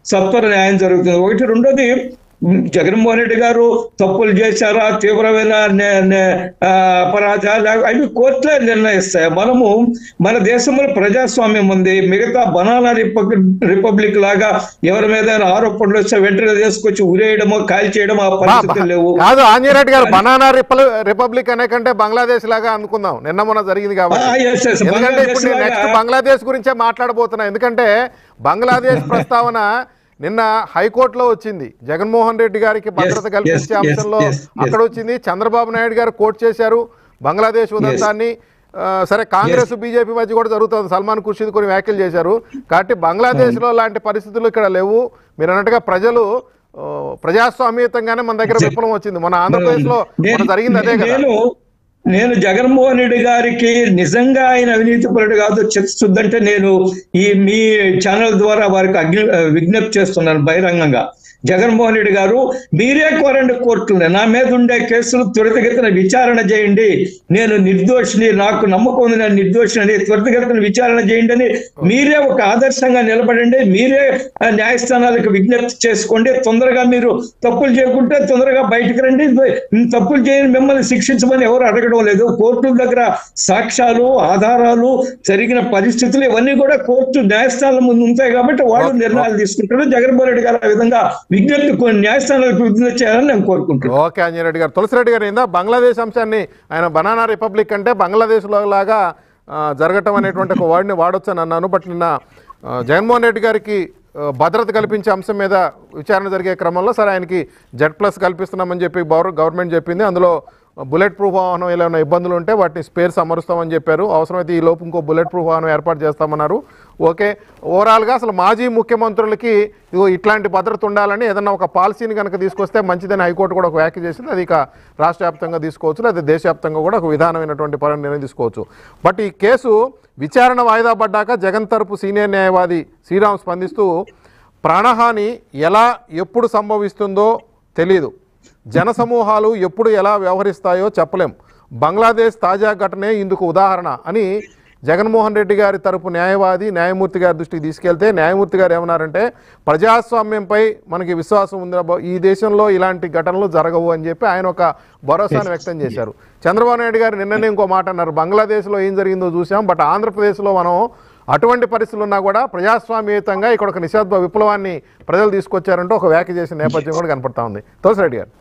సత్వర న్యాయం జరుగుతుంది ఒకటి రెండోది ఉమ్, జగన్మోహన్ రెడ్డి గారు తప్పులు చేశారా తీవ్రమైన నే- నే- ఆ, అపరాధాలు అవి కోర్టులే నిర్ణయిస్తాయి మనము మన దేశంలో ప్రజాస్వామ్యం ఉంది మిగతా బనానా రిపబ్లిక్ రిపబ్లిక్ లాగా ఎవరి మీద ఆరోపణలు వస్తే వెంటనే తీసుకొచ్చి ఉరేయడమో కాల్ చేయడమో ఆ బా- పరిస్థితులు లేవు కాదు ఆంజనేయుడు గారు బనానా రిపల్- రిపబ్లిక్ అనే కంటే బంగ్లాదేశ్ లాగా అనుకుందాం నిన్న మొన్న జరిగింది కాబట్టి ఆ, yes, yes. ఎందుకంటే ఇప్పుడు నేను బంగ్లాదేశ్ నెక్స్ట్ లాగా- బంగ్లాదేశ్ గురించే మాట్లాడబోతున్నా ఎందుకంటే బంగ్లాదేశ్ ప్రస్తావన నిన్న హైకోర్టులో వచ్చింది జగన్మోహన్ రెడ్డి గారికి భద్రత yes, కల్పించే yes, అంశంలో yes, yes. అక్కడ వచ్చింది చంద్రబాబు నాయుడు గారు కోర్టు చేశారు బంగ్లాదేశ్ ఉదంతాన్ని ఆ, సరే కాంగ్రెస్ బీజేపీ మధ్య కూడా జరుగుతుంది సల్మాన్ ఖుర్షీద్ కొన్ని వ్యాఖ్యలు చేశారు కాబట్టి బంగ్లాదేశ్ లో లాంటి పరిస్థితులు ఇక్కడ లేవు మీరు అన్నట్టుగా ప్రజలు ఆ, ప్రజాస్వామ్యతంగానే మన దగ్గర విప్లవం వచ్చింది మన ఆంధ్రప్రదేశ్ లో నేను- మన జరిగింది అదే కదా నేను నేను జగన్మోహన్ రెడ్డి గారికి నిజంగా ఆయన అవినీతి పరుడు కాదు చిత్తశుద్ధి నేను ఈ మీ ఛానల్ ద్వారా వారికి అగ్ని విజ్ఞప్తి చేస్తున్నాను బహిరంగంగా జగన్మోహన్ రెడ్డి గారు మీరే కోరండి కోర్టులు నా మీద ఉండే కేసులు త్వరితగతిన విచారణ చేయండి నేను నిర్దోషిని నాకు నమ్మకం ఉంది నేను నిర్దోషిని త్వరితగతిన విచారణ చేయండి అని మీరే ఒక ఆదర్శంగా నిలబడండి మీరే ఆ, న్యాయస్థానాలకు విజ్ఞప్తి చేసుకోండి తొందరగా మీరు తప్పులు చేయకుంటే తొందరగా బయటకు రండి తప్పులు చేయని మిమ్మల్ని శిక్షించమని ఎవరు అడగడం లేదు కోర్టుల దగ్గర సాక్ష్యాలు ఆధారాలు జరిగిన పరిస్థితులు ఇవన్నీ కూడా కోర్టు న్యాయస్థానాల ముందు ఉంటాయి కాబట్టి వాళ్ళు నిర్ణయాలు తీసుకుంటారు జగన్మోహన్ రెడ్డి గారు ఆ విధంగా విజ్ఞప్తి కొన్ని న్యాయస్థానాలకు విజ్ఞప్తి చేయాలని నేను కోరుకుంటున్నాను ఓకే అంజనరెడ్డి గారు తులసిరెడ్డి గారు ఏందా బంగ్లాదేశ్ అంశాన్ని ఆయన బనానా రిపబ్లిక్ అంటే బంగ్లాదేశ్లో లాగా ఆ, జరగటం అనేటువంటి ఒక వర్డ్ని వాడొచ్చు అని అన్నాను బట్ నిన్న ఆ, జగన్మోహన్ రెడ్డి గారికి ఆ, భద్రత కల్పించే అంశం మీద విచారణ జరిగే క్రమంలో సరే ఆయనకి జెడ్ ప్లస్ కల్పిస్తున్నామని చెప్పి గవర్- గవర్నమెంట్ చెప్పింది అందులో బుల్లెట్ ప్రూఫ్ వాహనం ఏమైనా ఇబ్బందులు ఉంటే వాటిని స్పేర్స్ అమరుస్తామని చెప్పారు అవసరమైతే ఈ లోపు ఇంకో బుల్లెట్ ప్రూఫ్ వాహనం ఏర్పాటు చేస్తామన్నారు ఓకే ఓవరాల్గా అసలు మాజీ ముఖ్యమంత్రులకి ఇదిగో ఇట్లాంటి భద్రత ఉండాలని ఏదన్నా ఒక పాలసీని కనుక తీసుకొస్తే మంచిదని హైకోర్టు కూడా ఒక వ్యాఖ్య చేసింది అది ఇక రాష్ట్ర వ్యాప్తంగా తీసుకోవచ్చు లేదా దేశవ్యాప్తంగా కూడా ఒక విధానమైనటువంటి పరం నిర్ణయం తీసుకోవచ్చు బట్ ఈ కేసు విచారణ వాయిదా పడ్డాక జగన్ తరపు సీనియర్ న్యాయవాది శ్రీరామ్ స్పందిస్తూ ప్రాణహాని ఎలా ఎప్పుడు సంభవిస్తుందో తెలియదు జనసమూహాలు ఎప్పుడు ఎలా వ్యవహరిస్తాయో చెప్పలేం బంగ్లాదేశ్ తాజా ఘటనే ఇందుకు ఉదాహరణ అని జగన్మోహన్ రెడ్డి గారి తరపు న్యాయవాది న్యాయమూర్తి గారి దృష్టికి తీసుకెళ్తే న్యాయమూర్తి గారు ఏమన్నారంటే ప్రజాస్వామ్యంపై మనకి విశ్వాసం ఉంది అబ్బా, ఈ దేశంలో ఇలాంటి ఘటనలు జరగవు అని చెప్పి ఆయన ఒక భరోసాను వ్యక్తం చేశారు చంద్రబాబు నాయుడు గారు నిన్ననే ఇంకో మాట అన్నారు బంగ్లాదేశ్లో ఏం జరిగిందో చూసాం బట్ ఆంధ్రప్రదేశ్లో మనం అటువంటి పరిస్థితులు ఉన్నా కూడా ప్రజాస్వామ్యయుతంగా ఇక్కడ ఒక నిశ్శబ్ద విప్లవాన్ని ప్రజలు తీసుకొచ్చారంటూ ఒక వ్యాఖ్య చేసిన నేపథ్యం కూడా కనపడతా ఉంది తులసిరెడ్డి గారు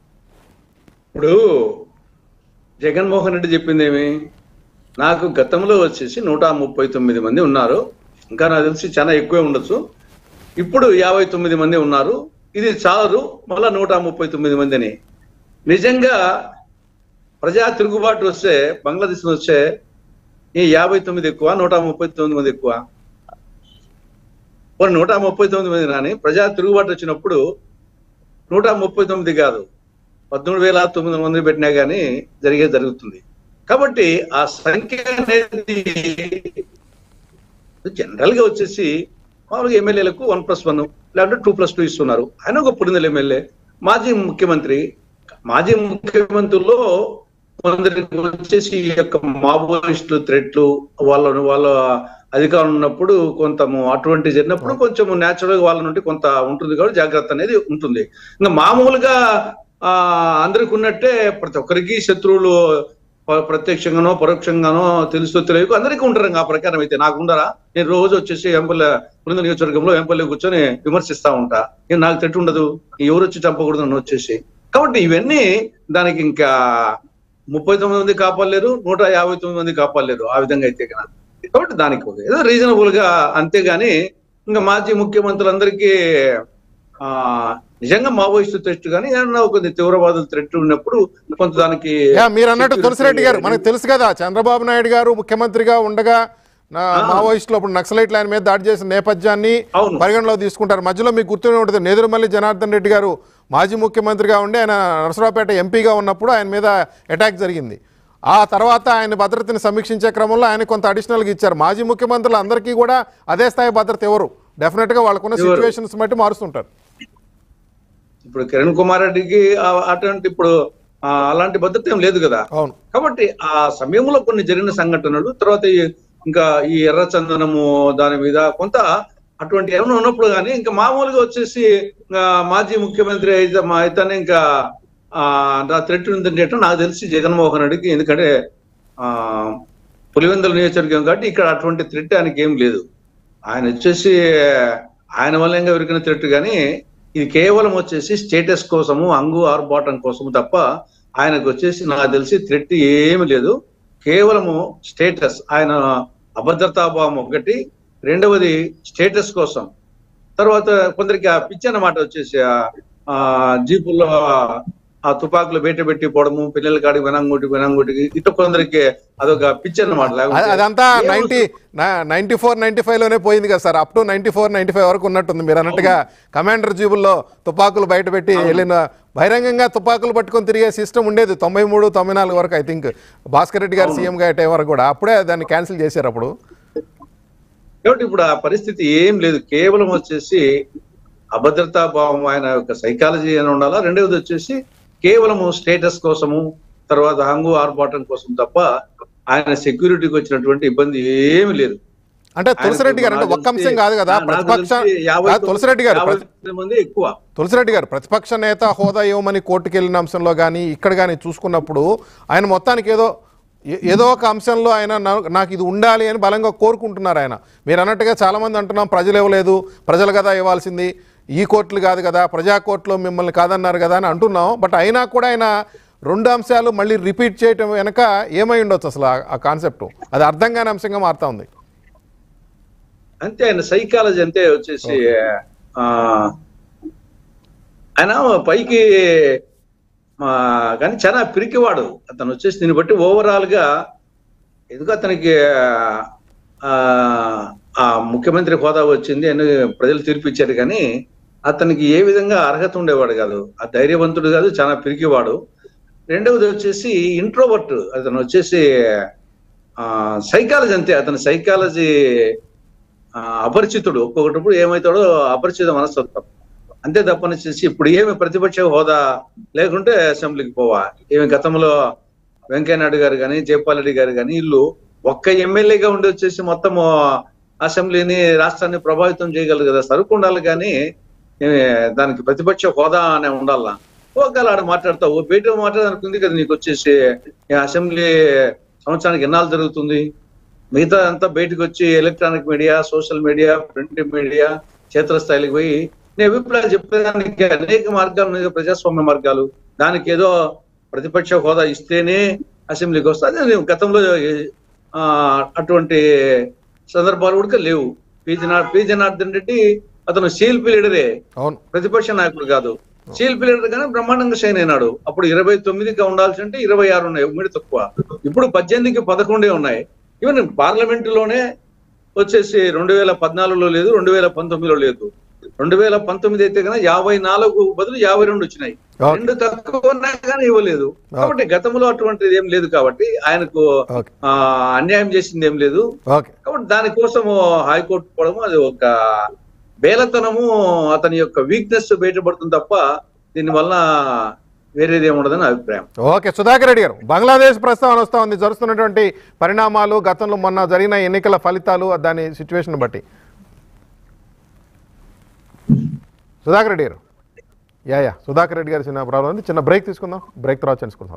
ఇప్పుడు జగన్మోహన్ రెడ్డి చెప్పింది ఏమి నాకు గతంలో వచ్చేసి నూట ముప్పై తొమ్మిది మంది ఉన్నారు ఇంకా నాకు తెలిసి చాలా ఎక్కువే ఉండొచ్చు ఇప్పుడు యాభై తొమ్మిది మంది ఉన్నారు ఇది చాలరు మళ్ళా నూట ముప్పై తొమ్మిది మందిని నిజంగా ప్రజా తిరుగుబాటు వస్తే బంగ్లాదేశ్ వస్తే ఈ యాభై తొమ్మిది ఎక్కువ నూట ముప్పై తొమ్మిది మంది ఎక్కువ మరి నూట ముప్పై తొమ్మిది మంది రాని ప్రజా తిరుగుబాటు వచ్చినప్పుడు నూట ముప్పై తొమ్మిది కాదు పద్మూడు వేల తొమ్మిది వందల మంది పెట్టినా కానీ జరిగే జరుగుతుంది కాబట్టి ఆ సంఖ్య అనేది జనరల్ గా వచ్చేసి మామూలుగా ఎమ్మెల్యేలకు వన్ ప్లస్ వన్ లేదంటే టూ ప్లస్ టూ ఇస్తున్నారు ఆయన ఒక పుడిందల ఎమ్మెల్యే మాజీ ముఖ్యమంత్రి మాజీ ముఖ్యమంత్రుల్లో కొందరికి వచ్చేసి ఈ యొక్క మావోయిస్టులు థ్రెట్లు వాళ్ళ వాళ్ళ అధికారం ఉన్నప్పుడు కొంత అటువంటి జరిగినప్పుడు కొంచెం న్యాచురల్ గా వాళ్ళ నుండి కొంత ఉంటుంది కాబట్టి జాగ్రత్త అనేది ఉంటుంది ఇంకా మామూలుగా ఆ అందరికి ఉన్నట్టే ప్రతి ఒక్కరికి శత్రువులు ప- ప్రత్యక్షంగానో పరోక్షంగానో తెలుసో తెలియకు అందరికీ ఉంటారు ఇంకా ఆ ప్రకారం అయితే నాకు ఉండరా నేను రోజు వచ్చేసి ఎంపల్లి బృంద నియోజకవర్గంలో ఎంపల్లి కూర్చొని విమర్శిస్తా ఉంటా నేను నాకు తిట్టు ఉండదు ఎవరు వచ్చి చంపకూడదు నన్ను వచ్చేసి కాబట్టి ఇవన్నీ దానికి ఇంకా ముప్పై తొమ్మిది మంది కాపాడలేరు నూట యాభై తొమ్మిది మంది కాపాడలేరు ఆ విధంగా అయితే కనుక కాబట్టి దానికి ఒక ఏదో రీజనబుల్ గా అంతేగాని ఇంకా మాజీ ముఖ్యమంత్రులందరికీ ఆ నిజంగా మావోయిస్టు థ్రెట్ కానీ ఏమన్నా ఒక తీవ్రవాదుల థ్రెట్ ఉన్నప్పుడు కొంత దానికి యా మీరు అన్నట్టు తులసిరెడ్డి గారు మనకు తెలుసు కదా చంద్రబాబు నాయుడు గారు ముఖ్యమంత్రిగా ఉండగా నా మావోయిస్టులు అప్పుడు నక్సలైట్ లైన్ మీద దాడి చేసిన నేపథ్యాన్ని అవును. పరిగణలో తీసుకుంటారు మధ్యలో మీకు గుర్తునే ఉంటుంది నేదురుమల్లి జనార్దన్ రెడ్డి గారు మాజీ ముఖ్యమంత్రిగా ఉండి ఆయన నరసరావుపేట ఎంపీగా ఉన్నప్పుడు ఆయన మీద అటాక్ జరిగింది ఆ తర్వాత ఆయన భద్రతని సమీక్షించే క్రమంలో ఆయన కొంత అడిషనల్గా ఇచ్చారు మాజీ ముఖ్యమంత్రులు అందరికీ కూడా అదే స్థాయి భద్రత ఎవరు డెఫినెట్గా వాళ్ళకున్న ఎవరు? సిచ్యువేషన్స్ బట్టి మారుస్తుంటారు ఇప్పుడు కిరణ్ కుమార్ రెడ్డికి ఆ- అటువంటి ఇప్పుడు ఆ, అలాంటి భద్రత ఏం లేదు కదా అవును కాబట్టి ఆ సమయంలో కొన్ని జరిగిన సంఘటనలు తర్వాత ఈ- ఇంకా ఈ ఎర్ర చందనము దాని మీద కొంత అటువంటి ఏమైనా ఉన్నప్పుడు కానీ ఇంకా మామూలుగా వచ్చేసి ఆ, మాజీ ముఖ్యమంత్రి అయితే మా అయితేనే ఇంకా ఆ, నా థ్రెట్ ఉందంటే నాకు తెలిసి జగన్మోహన్ రెడ్డికి ఎందుకంటే ఆ పులివెందుల నియోజకవర్గం కాబట్టి ఇక్కడ అటువంటి థ్రెట్ ఆయనకి ఏం లేదు ఆయన వచ్చేసి ఆయన వల్ల ఎవరికైనా థ్రెట్ కానీ ఇది కేవలం వచ్చేసి స్టేటస్ కోసము అంగు ఆర్భాటం కోసము తప్ప ఆయనకు వచ్చేసి నాకు తెలిసి థ్రెట్ ఏమి లేదు కేవలము స్టేటస్ ఆయన అభద్రతాభావం ఒకటి రెండవది స్టేటస్ కోసం తర్వాత కొందరికి ఆ పిచ్చి అన్నమాట వచ్చేసి ఆ- ఆ జీపుల్లో ఆ తుపాకులు బయట పెట్టి పోవడము పిల్లల కాడికి వినంగుటి వినంగుటికి ఇట్లా కొందరికి అదొక పిచ్చి అన్నమాట అది- లేకపోతే అదంతా ఏ ninety ninety four ninety five లోనే పోయింది కదా sir up to ninety four ninety five వరకు ఉన్నట్టుంది మీరు అన్నట్టుగా కమాండర్ జీబుల్లో తుపాకులు బయట పెట్టి వెళ్ళిన బహిరంగంగా తుపాకులు పట్టుకొని తిరిగే సిస్టమ్ ఉండేది తొంభై మూడు తొంభై నాలుగు వరకు ఐ థింక్ భాస్కర్ రెడ్డి గారు సీఎం గా టైం వరకు కూడా అప్పుడే దాన్ని క్యాన్సిల్ చేశారు అప్పుడు కాబట్టి ఇప్పుడు ఆ పరిస్థితి ఏం లేదు కేవలం వచ్చేసి అభద్రతా భావం ఆయన యొక్క సైకాలజీ అని ఉండాలా రెండవది వచ్చేసి కేవలము స్టేటస్ కోసము తర్వాత హంగు ఆర్భాటం కోసం తప్ప ఆయన సెక్యూరిటీకి వచ్చినటువంటి ఇబ్బంది ఏమీ లేదు అంటే తులసిరెడ్డి గారు అంటే ఒక్క అంశం కాదు కదా నాకు ప్రతిపక్ష తెలిసి యాభై కాదు, తులసిరెడ్డి గారు యాభై ప్రతి- తొమ్మిది మంది ఎక్కువ తులసిరెడ్డి గారు ప్రతిపక్ష నేత హోదా ఇవ్వమని కోర్టుకు వెళ్ళిన అంశంలో కానీ ఇక్కడ కానీ చూసుకున్నప్పుడు ఆయన మొత్తానికి ఏదో ఏ- ఏదో ఒక అంశంలో ఆయన నా- నాకు ఇది ఉండాలి అని బలంగా కోరుకుంటున్నారు ఆయన మీరు అన్నట్టుగా చాలామంది అంటున్నాం ప్రజలు ఇవ్వలేదు ప్రజలు కదా ఇవ్వాల్సింది ఈ కోర్టులు కాదు కదా ప్రజా కోర్టులో మిమ్మల్ని కాదన్నారు కదా అని అంటున్నాం బట్ అయినా కూడా ఆయన రెండు అంశాలు మళ్ళీ రిపీట్ చేయటం వెనక ఏమై ఉండొచ్చు అసలు ఆ- ఆ కాన్సెప్ట్ అది అర్థం కాని అంశంగా మారుతా ఉంది అంతే ఆయన సైకాలజీ అంతే వచ్చేసి ఆ ఆయన పైకి ఆ, కానీ చాలా పిరికివాడు అతను వచ్చేసి దీన్ని బట్టి ఓవరాల్ గా ఎందుకు అతనికి ఆ, ఆ ముఖ్యమంత్రి హోదా వచ్చింది అని ప్రజలు తీర్పిచ్చారు కానీ అతనికి ఏ విధంగా అర్హత ఉండేవాడు కాదు ఆ ధైర్యవంతుడు కాదు చాలా పిరికివాడు రెండవది వచ్చేసి ఇంట్రోవర్ట్ అతను వచ్చేసి ఆ సైకాలజీ అంతే అతని సైకాలజీ ఆ, అపరిచితుడు ఒక్కొక్కటప్పుడు ఏమవుతాడో అపరిచిత మనస్తత్వం అంతే తప్పనిచ్చేసి ఇప్పుడు ఏమి ప్రతిపక్ష హోదా లేకుంటే అసెంబ్లీకి పోవా ఏమి గతంలో వెంకయ్యనాయుడు గారు కానీ జయపాల్ రెడ్డి గారు కానీ వీళ్ళు ఒక్క ఎమ్మెల్యేగా ఉండి వచ్చేసి మొత్తం అసెంబ్లీని రాష్ట్రాన్ని ప్రభావితం చేయగలరు కదా సరుకు ఉండాలి కానీ ఏమి దానికి ప్రతిపక్ష హోదా అనే ఉండాలా ఒకవేళ ఆడ మాట్లాడతావు బయట మాట్లాడడానికి ఉంది కదా నీకు వచ్చేసి ఈ అసెంబ్లీ సంవత్సరానికి ఎన్నాళ్ళు జరుగుతుంది మిగతా అంతా బయటకు వచ్చి electronic media social media print media క్షేత్రస్థాయికి పోయి నేను అభిప్రాయం చెప్పేదానికి అనేక మార్గాలు ఉన్నాయి కదా, ప్రజాస్వామ్య మార్గాలు దానికి ఏదో ప్రతిపక్ష హోదా ఇస్తేనే అసెంబ్లీకి వస్తుంది అది గతంలో ఆ, అటువంటి సందర్భాలు కూడా లేవు పి జనా- పి జనార్దన్ రెడ్డి అతను శీల్పి లీడరే అవును ప్రతిపక్ష నాయకుడు కాదు శీల్పి లీడర్ గానే బ్రహ్మాండంగా షైన్ అయినాడు అప్పుడు ఇరవై తొమ్మిదిగా ఉండాల్సి అంటే ఇరవై ఆరు ఉన్నాయి ఒకటి తక్కువ ఇప్పుడు పద్దెనిమిదికి పదకొండే ఉన్నాయి ఈవెన్ పార్లమెంట్ లోనే వచ్చేసి రెండు వేల పద్నాలుగులో లేదు రెండు వేల పంతొమ్మిదిలో లేదు రెండు వేల పంతొమ్మిది అయితే కనుక యాభై నాలుగు బదులు యాభై రెండు వచ్చినాయి Okay. రెండు తక్కువ ఉన్నా కానీ ఇవ్వలేదు కాబట్టి గతంలో అటువంటిది ఏం లేదు కాబట్టి ఆయనకు ఓకే ఆ, అన్యాయం చేసింది ఏం లేదు ఓకే కాబట్టి దానికోసం హైకోర్టు పోవడము అది ఒక బేలతనము అతని యొక్క వీక్నెస్ బయటపడుతుంది తప్ప దీని వల్ల వేరేది ఏముండదని అభిప్రాయం ఓకే సుధాకర్ రెడ్డి గారు బంగ్లాదేశ్ ప్రస్తావన వస్తూ ఉంది జరుగుతున్నటువంటి పరిణామాలు గతంలో మొన్న జరిగిన ఎన్నికల ఫలితాలు దాని సిచ్యువేషన్ బట్టి సుధాకర్ రెడ్డి గారు యా యా సుధాకర్ రెడ్డి గారు చిన్న ప్రాబ్లం ఉంది చిన్న బ్రేక్ తీసుకుందాం బ్రేక్ తర్వాత చేసుకుందాం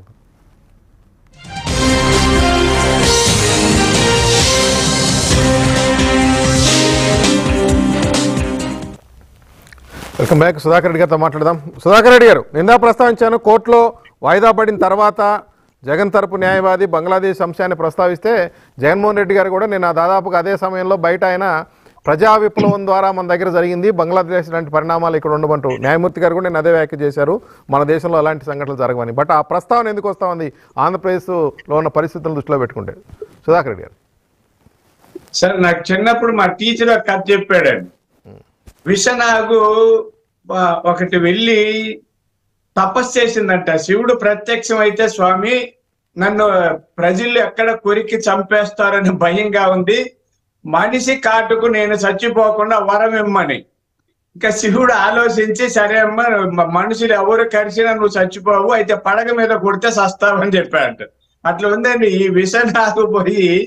వెల్కమ్ బ్యాక్ సుధాకర్ రెడ్డి గారితో మాట్లాడదాం సుధాకర్ రెడ్డి గారు నిందా ప్రస్తావించాను కోర్టులో వాయిదా పడిన తర్వాత జగన్ తరపు న్యాయవాది బంగ్లాదేశ్ అంశాన్ని ప్రస్తావిస్తే జగన్మోహన్ రెడ్డి గారు కూడా నేను ఆ దాదాపుగా అదే సమయంలో బయట ఆయన ప్రజా విప్లవం ద్వారా మన దగ్గర జరిగింది బంగ్లాదేశ్ లాంటి పరిణామాలు ఇక్కడ ఉండమంటూ న్యాయమూర్తి గారు కూడా నేను అదే వ్యాఖ్య చేశారు మన దేశంలో అలాంటి సంఘటనలు జరగవని బట్ ఆ ప్రస్తావన ఎందుకు వస్తా ఉంది ఆంధ్రప్రదేశ్లో ఉన్న పరిస్థితులను దృష్టిలో పెట్టుకుంటే సుధాకర్ రెడ్డి గారు సార్ నాకు చిన్నప్పుడు మా టీచర్ ఒక కథ చెప్పాడండి విషనాగు ఆ, ఒకటి వెళ్ళి తపస్సు చేసిందంట శివుడు ప్రత్యక్షం అయితే స్వామి నన్ను ప్రజలు ఎక్కడ కొరికి చంపేస్తారని భయంగా ఉంది మనిషి కాటుకు నేను చచ్చిపోకుండా వరం ఇమ్మని ఇంకా శివుడు ఆలోచించి సరే అమ్మ మ- మనుషులు ఎవరు కరిచినా నువ్వు చచ్చిపోవు అయితే పడగ మీద కొడితే చస్తావని చెప్పాడు అట్లా ఉందండి ఈ విషనాగు పోయి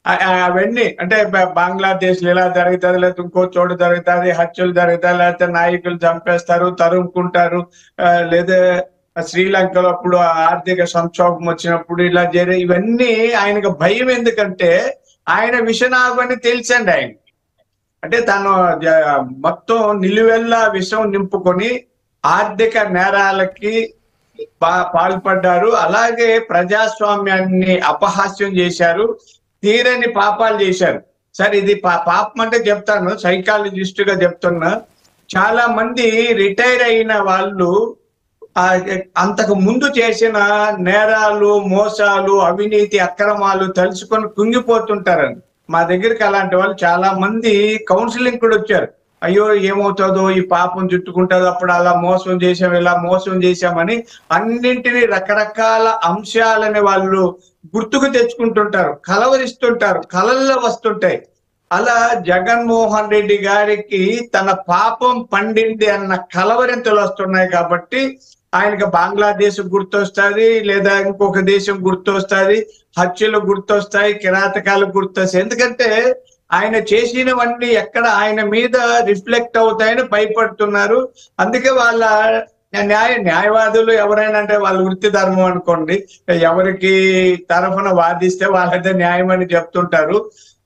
ఆ- ఆ- అవన్నీ అంటే బ- బంగ్లాదేశ్ లో ఇలా జరుగుతుంది లేకపోతే ఇంకో చోటు జరుగుతుంది హత్యలు జరుగుతాయి లేకపోతే నాయకులు చంపేస్తారు తరుముకుంటారు ఆ, లేదా శ్రీలంకలో అప్పుడు ఆర్థిక సంక్షోభం వచ్చినప్పుడు ఇలా జరిగే ఇవన్నీ ఆయనకు భయం ఎందుకంటే ఆయన విషనాగు అని తెలుసండి ఆయన అంటే తను జ- మొత్తం నిలువెల్లా విషం నింపుకొని ఆర్థిక నేరాలకి పా- పాల్పడ్డారు అలాగే ప్రజాస్వామ్యాన్ని అపహాస్యం చేశారు తీరని పాపాలు చేశారు సరే ఇది పా- పాపం అంటే చెప్తాను సైకాలజిస్ట్ గా చెప్తున్నా చాలా మంది రిటైర్ అయిన వాళ్ళు ఆ అంతకు ముందు చేసిన నేరాలు మోసాలు అవినీతి అక్రమాలు తలుచుకొని కుంగిపోతుంటారండి మా దగ్గరికి అలాంటి వాళ్ళు చాలా మంది కౌన్సిలింగ్ కూడా వచ్చారు అయ్యో ఏమవుతుందో ఈ పాపం చుట్టుకుంటుందో అప్పుడు అలా మోసం చేసాం ఇలా మోసం చేశామని అన్నింటినీ రకరకాల అంశాలని వాళ్ళు గుర్తుకు తెచ్చుకుంటుంటారు కలవరిస్తుంటారు కలల్లో వస్తుంటాయి అలా జగన్మోహన్ రెడ్డి గారికి తన పాపం పండింది అన్న కలవరింతలు వస్తున్నాయి కాబట్టి ఆయనకు బంగ్లాదేశ్ గుర్తొస్తుంది లేదా ఇంకొక దేశం గుర్తొస్తుంది హత్యలు గుర్తొస్తాయి కిరాతకాలు గుర్తొస్తాయి ఎందుకంటే ఆయన చేసినవన్నీ ఎక్కడ ఆయన మీద రిఫ్లెక్ట్ అవుతాయని భయపడుతున్నారు అందుకే వాళ్ళ న్యాయ న్యాయవాదులు ఎవరైనా అంటే వాళ్ళ వృత్తి ధర్మం అనుకోండి ఎవరికి తరఫున వాదిస్తే వాళ్ళదే న్యాయం అని చెప్తుంటారు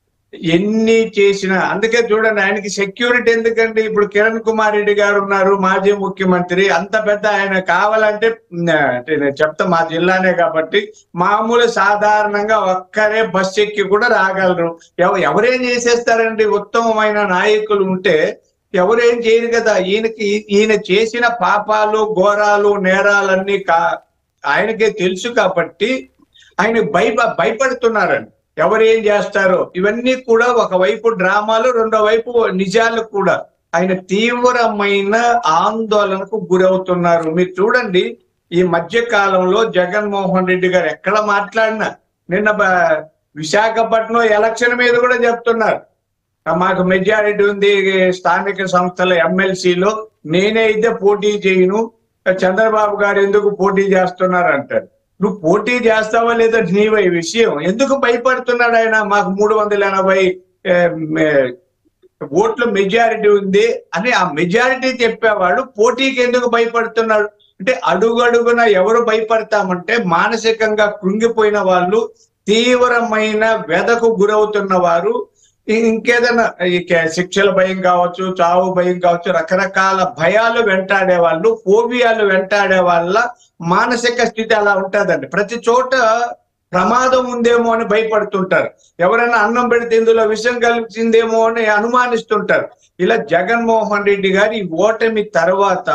ఎన్ని చేసినా అందుకే చూడండి ఆయనకి సెక్యూరిటీ ఎందుకండి ఇప్పుడు కిరణ్ కుమార్ రెడ్డి గారు ఉన్నారు మాజీ ముఖ్యమంత్రి అంత పెద్ద ఆయన కావాలంటే ఉమ్, అంటే నేను చెప్తా మా జిల్లానే కాబట్టి మామూలు సాధారణంగా ఒక్కరే బస్ ఎక్కి కూడా రాగలరు ఎవ- ఎవరేం చేసేస్తారండి ఉత్తమమైన నాయకులు ఉంటే ఎవరేం చేయరు కదా ఈయనకి ఈయన చేసిన పాపాలు ఘోరాలు నేరాలన్నీ కా ఆయనకే తెలుసు కాబట్టి ఆయన భయప భయపడుతున్నారండి ఎవరేం చేస్తారో ఇవన్నీ కూడా ఒకవైపు డ్రామాలు రెండో వైపు నిజాలు కూడా ఆయన తీవ్రమైన ఆందోళనకు గురవుతున్నారు మీరు చూడండి ఈ మధ్య కాలంలో జగన్మోహన్ రెడ్డి గారు ఎక్కడ మాట్లాడినా నిన్న బ- విశాఖపట్నం ఎలక్షన్ మీద కూడా చెప్తున్నారు ఆ, మాకు మెజారిటీ ఉంది స్థానిక సంస్థల ఎమ్మెల్సీలో నేనే అయితే పోటీ చేయను చంద్రబాబు గారు ఎందుకు పోటీ చేస్తున్నారు అంటారు నువ్వు పోటీ చేస్తావా లేదా నీవై విషయం ఎందుకు భయపడుతున్నాడు ఆయన మాకు మూడు వందల ఎనభై ఏ, మే- ఓట్ల మెజారిటీ ఉంది అని ఆ మెజారిటీ చెప్పేవాడు పోటీకి ఎందుకు భయపడుతున్నాడు అంటే అడుగడుగున ఎవరు భయపడతామంటే మానసికంగా కృంగిపోయిన వాళ్ళు తీవ్రమైన వెదకు గురవుతున్న వారు ఇ- ఇంకేదైనా ఈ కే- శిక్షల భయం కావచ్చు చావు భయం కావచ్చు రకరకాల భయాలు వెంటాడే వాళ్ళు ఫోబియాలు వెంటాడే వాళ్ళ మానసిక స్థితి అలా ఉంటుందండి ప్రతి చోట ప్రమాదం ఉందేమో అని భయపడుతుంటారు ఎవరైనా అన్నం పెడితే ఇందులో విషం కలిసిందేమో అని అనుమానిస్తుంటారు ఇలా జగన్మోహన్ రెడ్డి గారి ఓటమి తర్వాత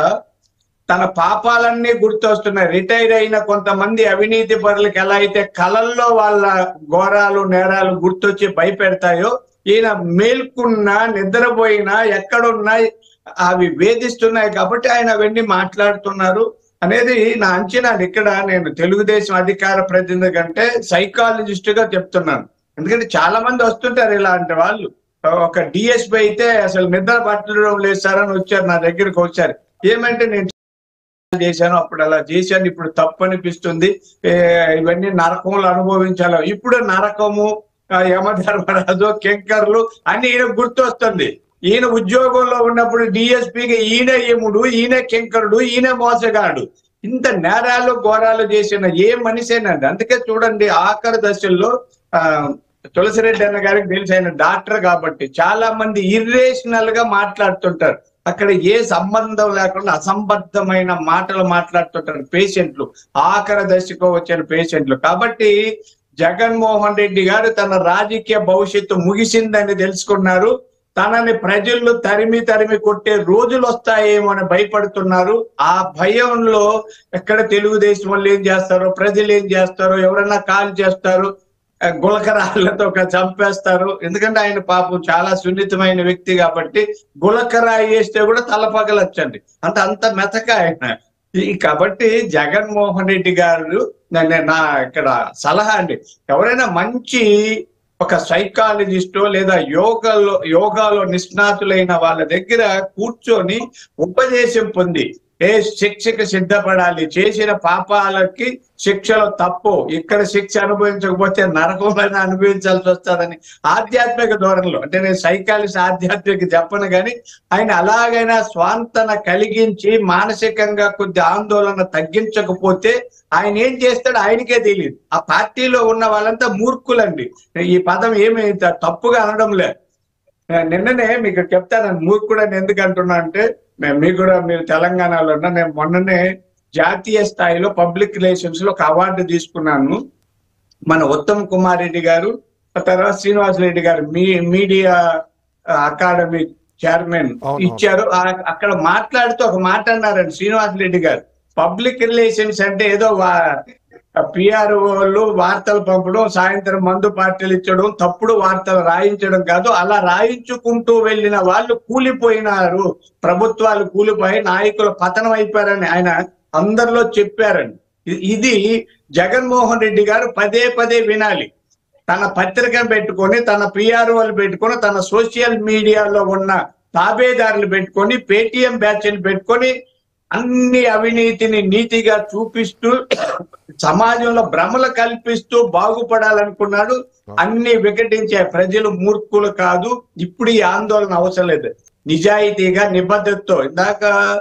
తన పాపాలన్నీ గుర్తొస్తున్నాయి రిటైర్ అయిన కొంతమంది అవినీతి పరులకు ఎలా అయితే కళల్లో వాళ్ళ ఘోరాలు నేరాలు గుర్తొచ్చి భయపెడతాయో ఈయన మేల్కున్నా నిద్రపోయినా ఎక్కడున్నా అవి వేధిస్తున్నాయి కాబట్టి ఆయన అవన్నీ మాట్లాడుతున్నారు అనేది నా అంచనా ఇక్కడ నేను తెలుగుదేశం అధికార ప్రతినిధి కంటే సైకాలజిస్ట్ గా చెప్తున్నాను ఎందుకంటే చాలా మంది వస్తుంటారు ఇలాంటి వాళ్ళు ఒక డిఎస్పీ అయితే అసలు నిద్ర పట్టడం లేదు సార్ అని వచ్చారు నా దగ్గరికి వచ్చారు ఏమంటే నేను చేశాను అప్పుడు అలా చేశాను ఇప్పుడు తప్పు అనిపిస్తుంది ఏ, ఇవన్నీ నరకంలో అనుభవించాలి ఇప్పుడు నరకము ఆ, యమధర్మరాజు కెంకర్లు అన్ని ఈయన గుర్తొస్తుంది ఈయన ఉద్యోగంలో ఉన్నప్పుడు డిఎస్పీగా ఈయన యముడు ఈయన కెంకరుడు ఈయన మోసగాడు ఇంత నేరాలు ఘోరాలు చేసిన ఏ మనిషేనండి అందుకే చూడండి ఆఖరి దశల్లో ఆ తులసిరెడ్డి అన్న గారికి తెలిసి ఆయన డాక్టర్ కాబట్టి చాలా మంది ఇర్రేషనల్ గా మాట్లాడుతుంటారు అక్కడ ఏ సంబంధం లేకుండా అసంబద్ధమైన మాటలు మాట్లాడుతుంటారు పేషెంట్లు ఆఖరి దశకు వచ్చిన పేషెంట్లు కాబట్టి జగన్మోహన్ రెడ్డి గారు తన రాజకీయ భవిష్యత్తు ముగిసిందని తెలుసుకున్నారు తనని ప్రజలు తరిమి తరిమి కొట్టే రోజులు వస్తాయేమో అని భయపడుతున్నారు ఆ భయంలో ఎక్కడ తెలుగుదేశం వాళ్ళు ఏం చేస్తారో ప్రజలు ఏం చేస్తారో ఎవరైనా కాల్ చేస్తారు ఆ, గులకరాళ్ళతో ఒక చంపేస్తారు ఎందుకంటే ఆయన పాపం చాలా సున్నితమైన వ్యక్తి కాబట్టి గులకరాయి వేస్తే కూడా తలపగలొచ్చండి అంత అంత మెతక ఆయన ఈ కాబట్టి జగన్మోహన్ రెడ్డి గారు నా- నా- నా ఇక్కడ సలహా అండి ఎవరైనా మంచి ఒక సైకాలజిస్టో లేదా యోగాలో యోగాలో నిష్ణాతులైన వాళ్ళ దగ్గర కూర్చొని ఉపదేశం పొంది ఏ శిక్షకి సిద్ధపడాలి చేసిన పాపాలకి శిక్షలు తప్పు ఇక్కడ శిక్ష అనుభవించకపోతే నరకంలోనే అనుభవించాల్సి వస్తుందని ఆధ్యాత్మిక ధోరణిలో అంటే నేను సైకాలజీ ఆధ్యాత్మిక చెప్పను కానీ ఆయన అలాగైనా స్వాంతన కలిగించి మానసికంగా కొద్ది ఆందోళన తగ్గించకపోతే ఆయన ఏం చేస్తాడు ఆయనకే తెలియదు ఆ పార్టీలో ఉన్న వాళ్ళంతా మూర్ఖులండి ఈ పదం ఏమి త- తప్పుగా అనడం లేదు నిన్ననే మీకు చెప్తాను మూర్ఖుడని ఎందుకు అంటున్నా అంటే మేము మీకు కూడా మీరు తెలంగాణలో ఉన్నా నేను మొన్ననే జాతీయ స్థాయిలో పబ్లిక్ రిలేషన్స్ లో ఒక అవార్డు తీసుకున్నాను మన ఉత్తమ్ కుమార్ రెడ్డి గారు ఆ తర్వాత శ్రీనివాస్ రెడ్డి గారు మీ మీడియా అకాడమీ చైర్మన్ అవును. ఇచ్చారు ఆ- అక్కడ మాట్లాడుతూ ఒక మాట అన్నారండి శ్రీనివాస్ రెడ్డి గారు పబ్లిక్ రిలేషన్స్ అంటే ఏదో పిఆర్ వాళ్ళు వార్తలు పంపడం సాయంత్రం మందు పార్టీలు ఇచ్చడం తప్పుడు వార్తలు రాయించడం కాదు అలా రాయించుకుంటూ వెళ్ళిన వాళ్ళు కూలిపోయినారు ప్రభుత్వాలు కూలిపోయి నాయకులు పతనం అయిపోయారని ఆయన అందరిలో చెప్పారండి ఇ- ఇది జగన్మోహన్ రెడ్డి గారు పదే పదే వినాలి తన పత్రిక పెట్టుకొని తన పిఆర్ వాళ్ళు పెట్టుకొని తన సోషల్ మీడియాలో ఉన్న తాబేదారులు పెట్టుకొని పేటిఎం బ్యాచ్లు పెట్టుకొని అన్ని అవినీతిని నీతిగా చూపిస్తూ సమాజంలో భ్రమలు కల్పిస్తూ బాగుపడాలనుకున్నాడు అన్ని వికటించే ప్రజలు మూర్ఖులు కాదు ఇప్పుడు ఈ ఆందోళన అవసరం లేదు నిజాయితీగా నిబద్ధతతో ఇందాక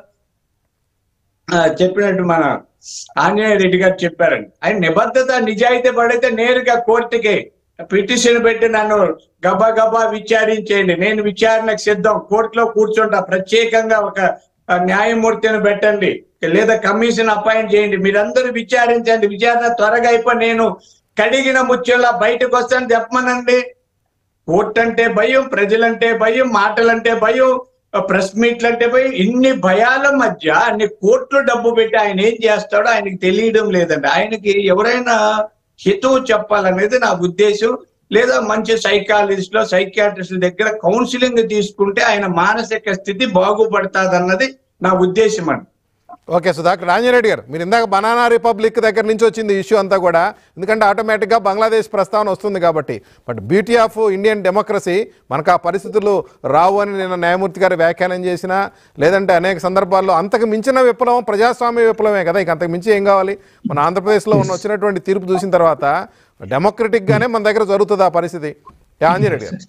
ఆ, చెప్పినట్టు మన ఆంజనేయ రెడ్డి గారు చెప్పారండి ఆయన నిబద్ధత నిజాయితీ పడితే నేరుగా కోర్టుకి పిటిషన్ పెట్టి నన్ను గబా గబా విచారించేయండి నేను విచారణకు సిద్ధం కోర్టులో కూర్చుంటా ప్రత్యేకంగా ఒక ఆ, న్యాయమూర్తిని పెట్టండి లేదా కమిషన్ అపాయింట్ చేయండి మీరందరూ విచారించండి విచారణ త్వరగా అయిపోయి నేను కడిగిన ముత్యంలా బయటకు వస్తాను చెప్పమనండి కోర్టు అంటే భయం ప్రజలంటే భయం మాటలంటే భయం ప్రెస్ మీట్లు అంటే భయం ఇన్ని భయాల మధ్య అన్ని కోట్లు డబ్బు పెట్టి ఆయన ఏం చేస్తాడో ఆయనకి తెలియడం లేదండి ఆయనకి ఎవరైనా హితవు చెప్పాలనేది నా ఉద్దేశం లేదా మంచి సైకాలజిస్ట్ లో సైకియాట్రిస్ట్ దగ్గర కౌన్సిలింగ్ తీసుకుంటే ఆయన మానసిక స్థితి బాగుపడుతుంది అన్నది నా ఉద్దేశం అండి ఓకే సుధాకర్ రాంజరెడ్డి గారు మీరు ఇందాక బనానా రిపబ్లిక్ దగ్గర నుంచి వచ్చింది ఇష్యూ అంతా కూడా ఎందుకంటే ఆటోమేటిక్గా బంగ్లాదేశ్ ప్రస్తావన వస్తుంది కాబట్టి but beauty of Indian democracy మనకు ఆ పరిస్థితులు రావు అని నిన్న న్యాయమూర్తి గారు వ్యాఖ్యానం చేసిన లేదంటే అనేక సందర్భాల్లో అంతకు మించిన విప్లవం ప్రజాస్వామ్య విప్లవమే కదా ఇక అంతకు మించి ఏం కావాలి మన ఆంధ్రప్రదేశ్లో ఉన్న వచ్చినటువంటి తీర్పు చూసిన తర్వాత డెమోక్రటిక్గానే మన దగ్గర జరుగుతుంది ఆ పరిస్థితి యా, ఆంజనేయుడు గారు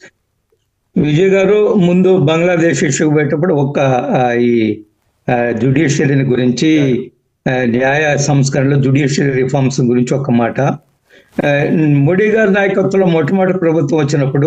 విజయ్ గారు ముందు బంగ్లాదేశ్ ఇష్యూ పెట్టినప్పుడు ఒక్క ఆ, ఈ జుడిషియరీని గురించి ఆ, న్యాయ సంస్కరణలు జుడిషియరీ రిఫార్మ్స్ గురించి ఒక మాట ఆ, మోడీ గారి నాయకత్వంలో మొట్టమొదటి ప్రభుత్వం వచ్చినప్పుడు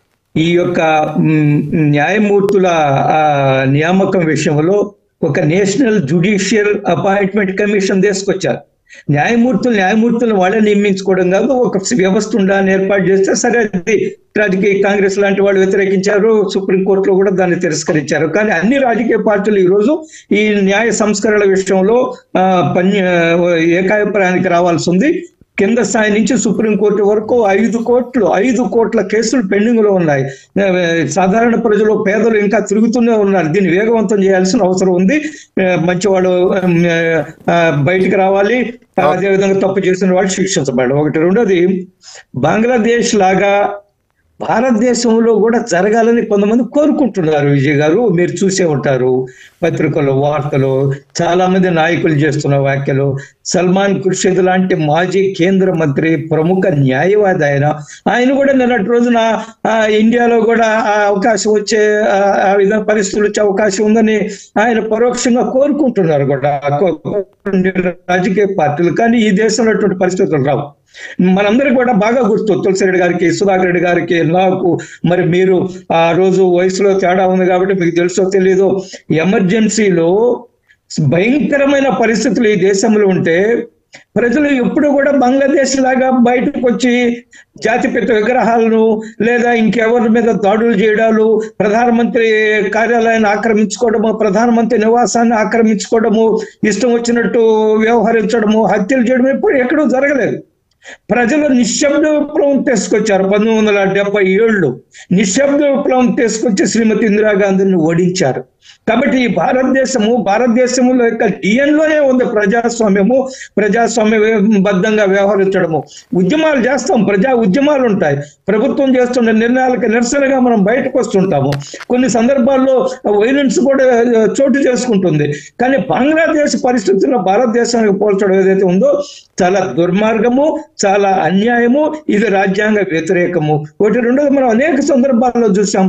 ఈ యొక్క మ్, న్యాయమూర్తుల ఆ, నియామకం విషయంలో ఒక నేషనల్ జుడిషియల్ అపాయింట్మెంట్ కమిషన్ తీసుకొచ్చారు న్యాయమూర్తులు న్యాయమూర్తులను వాళ్ళే నియమించుకోవడం కాదు ఒక వ్యవస్థ ఉండాలని ఏర్పాటు చేస్తే సరే అది రాజకీయ కాంగ్రెస్ లాంటి వాళ్ళు వ్యతిరేకించారు సుప్రీంకోర్టులో కూడా దాన్ని తిరస్కరించారు కానీ అన్ని రాజకీయ పార్టీలు ఈ రోజు ఈ న్యాయ సంస్కరణల విషయంలో ఆ, పని ఏకాభిప్రాయానికి రావాల్సి ఉంది కింద స్థాయి నుంచి సుప్రీంకోర్టు వరకు ఐదు కోట్లు ఐదు కోట్ల కేసులు పెండింగ్ లో ఉన్నాయి ఆ, సాధారణ ప్రజలు పేదలు ఇంకా తిరుగుతూనే ఉన్నారు దీన్ని వేగవంతం చేయాల్సిన అవసరం ఉంది ఆ, మంచివాడు ఆ, బయటికి రావాలి అదేవిధంగా తప్పు చేసిన వాళ్ళు శిక్షించబడాలి ఒకటి రెండోది బంగ్లాదేశ్ లాగా భారతదేశంలో కూడా జరగాలని కొంతమంది కోరుకుంటున్నారు విజయ్ గారు మీరు చూసే ఉంటారు పత్రికల్లో వార్తలు చాలా మంది నాయకులు చేస్తున్న వ్యాఖ్యలు సల్మాన్ ఖుర్షిద్ లాంటి మాజీ కేంద్ర మంత్రి ప్రముఖ న్యాయవాది ఆయన ఆయన కూడా నిన్నటి రోజున ఆ, ఇండియాలో కూడా ఆ అవకాశం వచ్చే ఆ, ఆ విధంగా పరిస్థితులు వచ్చే అవకాశం ఉందని ఆయన పరోక్షంగా కోరుకుంటున్నారు కూడా కో- కొన్ని రాజకీయ పార్టీలు కానీ ఈ దేశంలో అటువంటి పరిస్థితులు రావు మనందరికి కూడా బాగా గుర్తు తులసిరెడ్డి గారికి సుధాకర్ రెడ్డి గారికి నాకు మరి మీరు ఆ రోజు వయసులో తేడా ఉంది కాబట్టి మీకు తెలుసో తెలీదు ఎమర్జెన్సీలో భయంకరమైన పరిస్థితులు ఈ దేశంలో ఉంటే ప్రజలు ఎప్పుడు కూడా బంగ్లాదేశ్ లాగా బయటకు వచ్చి జాతిపిత విగ్రహాలను లేదా ఇంకెవరి మీద దాడులు చేయడాలు ప్రధానమంత్రి కార్యాలయాన్ని ఆక్రమించుకోవడము ప్రధానమంత్రి నివాసాన్ని ఆక్రమించుకోవడము ఇష్టం వచ్చినట్టు వ్యవహరించడము హత్యలు చేయడం ఎప్పుడు ఎక్కడూ జరగలేదు ప్రజలు నిశ్శబ్ద విప్లవం తీసుకొచ్చారు పంతొమ్మిది వందల డెబ్బై ఏళ్ళు నిశ్శబ్ద విప్లవం తీసుకొచ్చి శ్రీమతి ఇందిరాగాంధీని ఓడించారు కాబట్టి ఈ భారతదేశము భారతదేశంలో యొక్క డిఎన్ లోనే ఉంది ప్రజాస్వామ్యము ప్రజాస్వామ్య బద్ధంగా వ్యవహరించడము ఉద్యమాలు చేస్తాం ప్రజా ఉద్యమాలు ఉంటాయి ప్రభుత్వం చేస్తున్న నిర్ణయాలకు నిరసనగా మనం బయటకు వస్తుంటాము కొన్ని సందర్భాల్లో వైలెన్స్ కూడా ఆ, చోటు చేసుకుంటుంది కానీ బంగ్లాదేశ్ పరిస్థితుల్లో భారతదేశానికి పోల్చడం ఏదైతే ఉందో చాలా దుర్మార్గము చాలా అన్యాయము ఇది రాజ్యాంగ వ్యతిరేకము ఒకటి రెండోది మనం అనేక సందర్భాల్లో చూసాం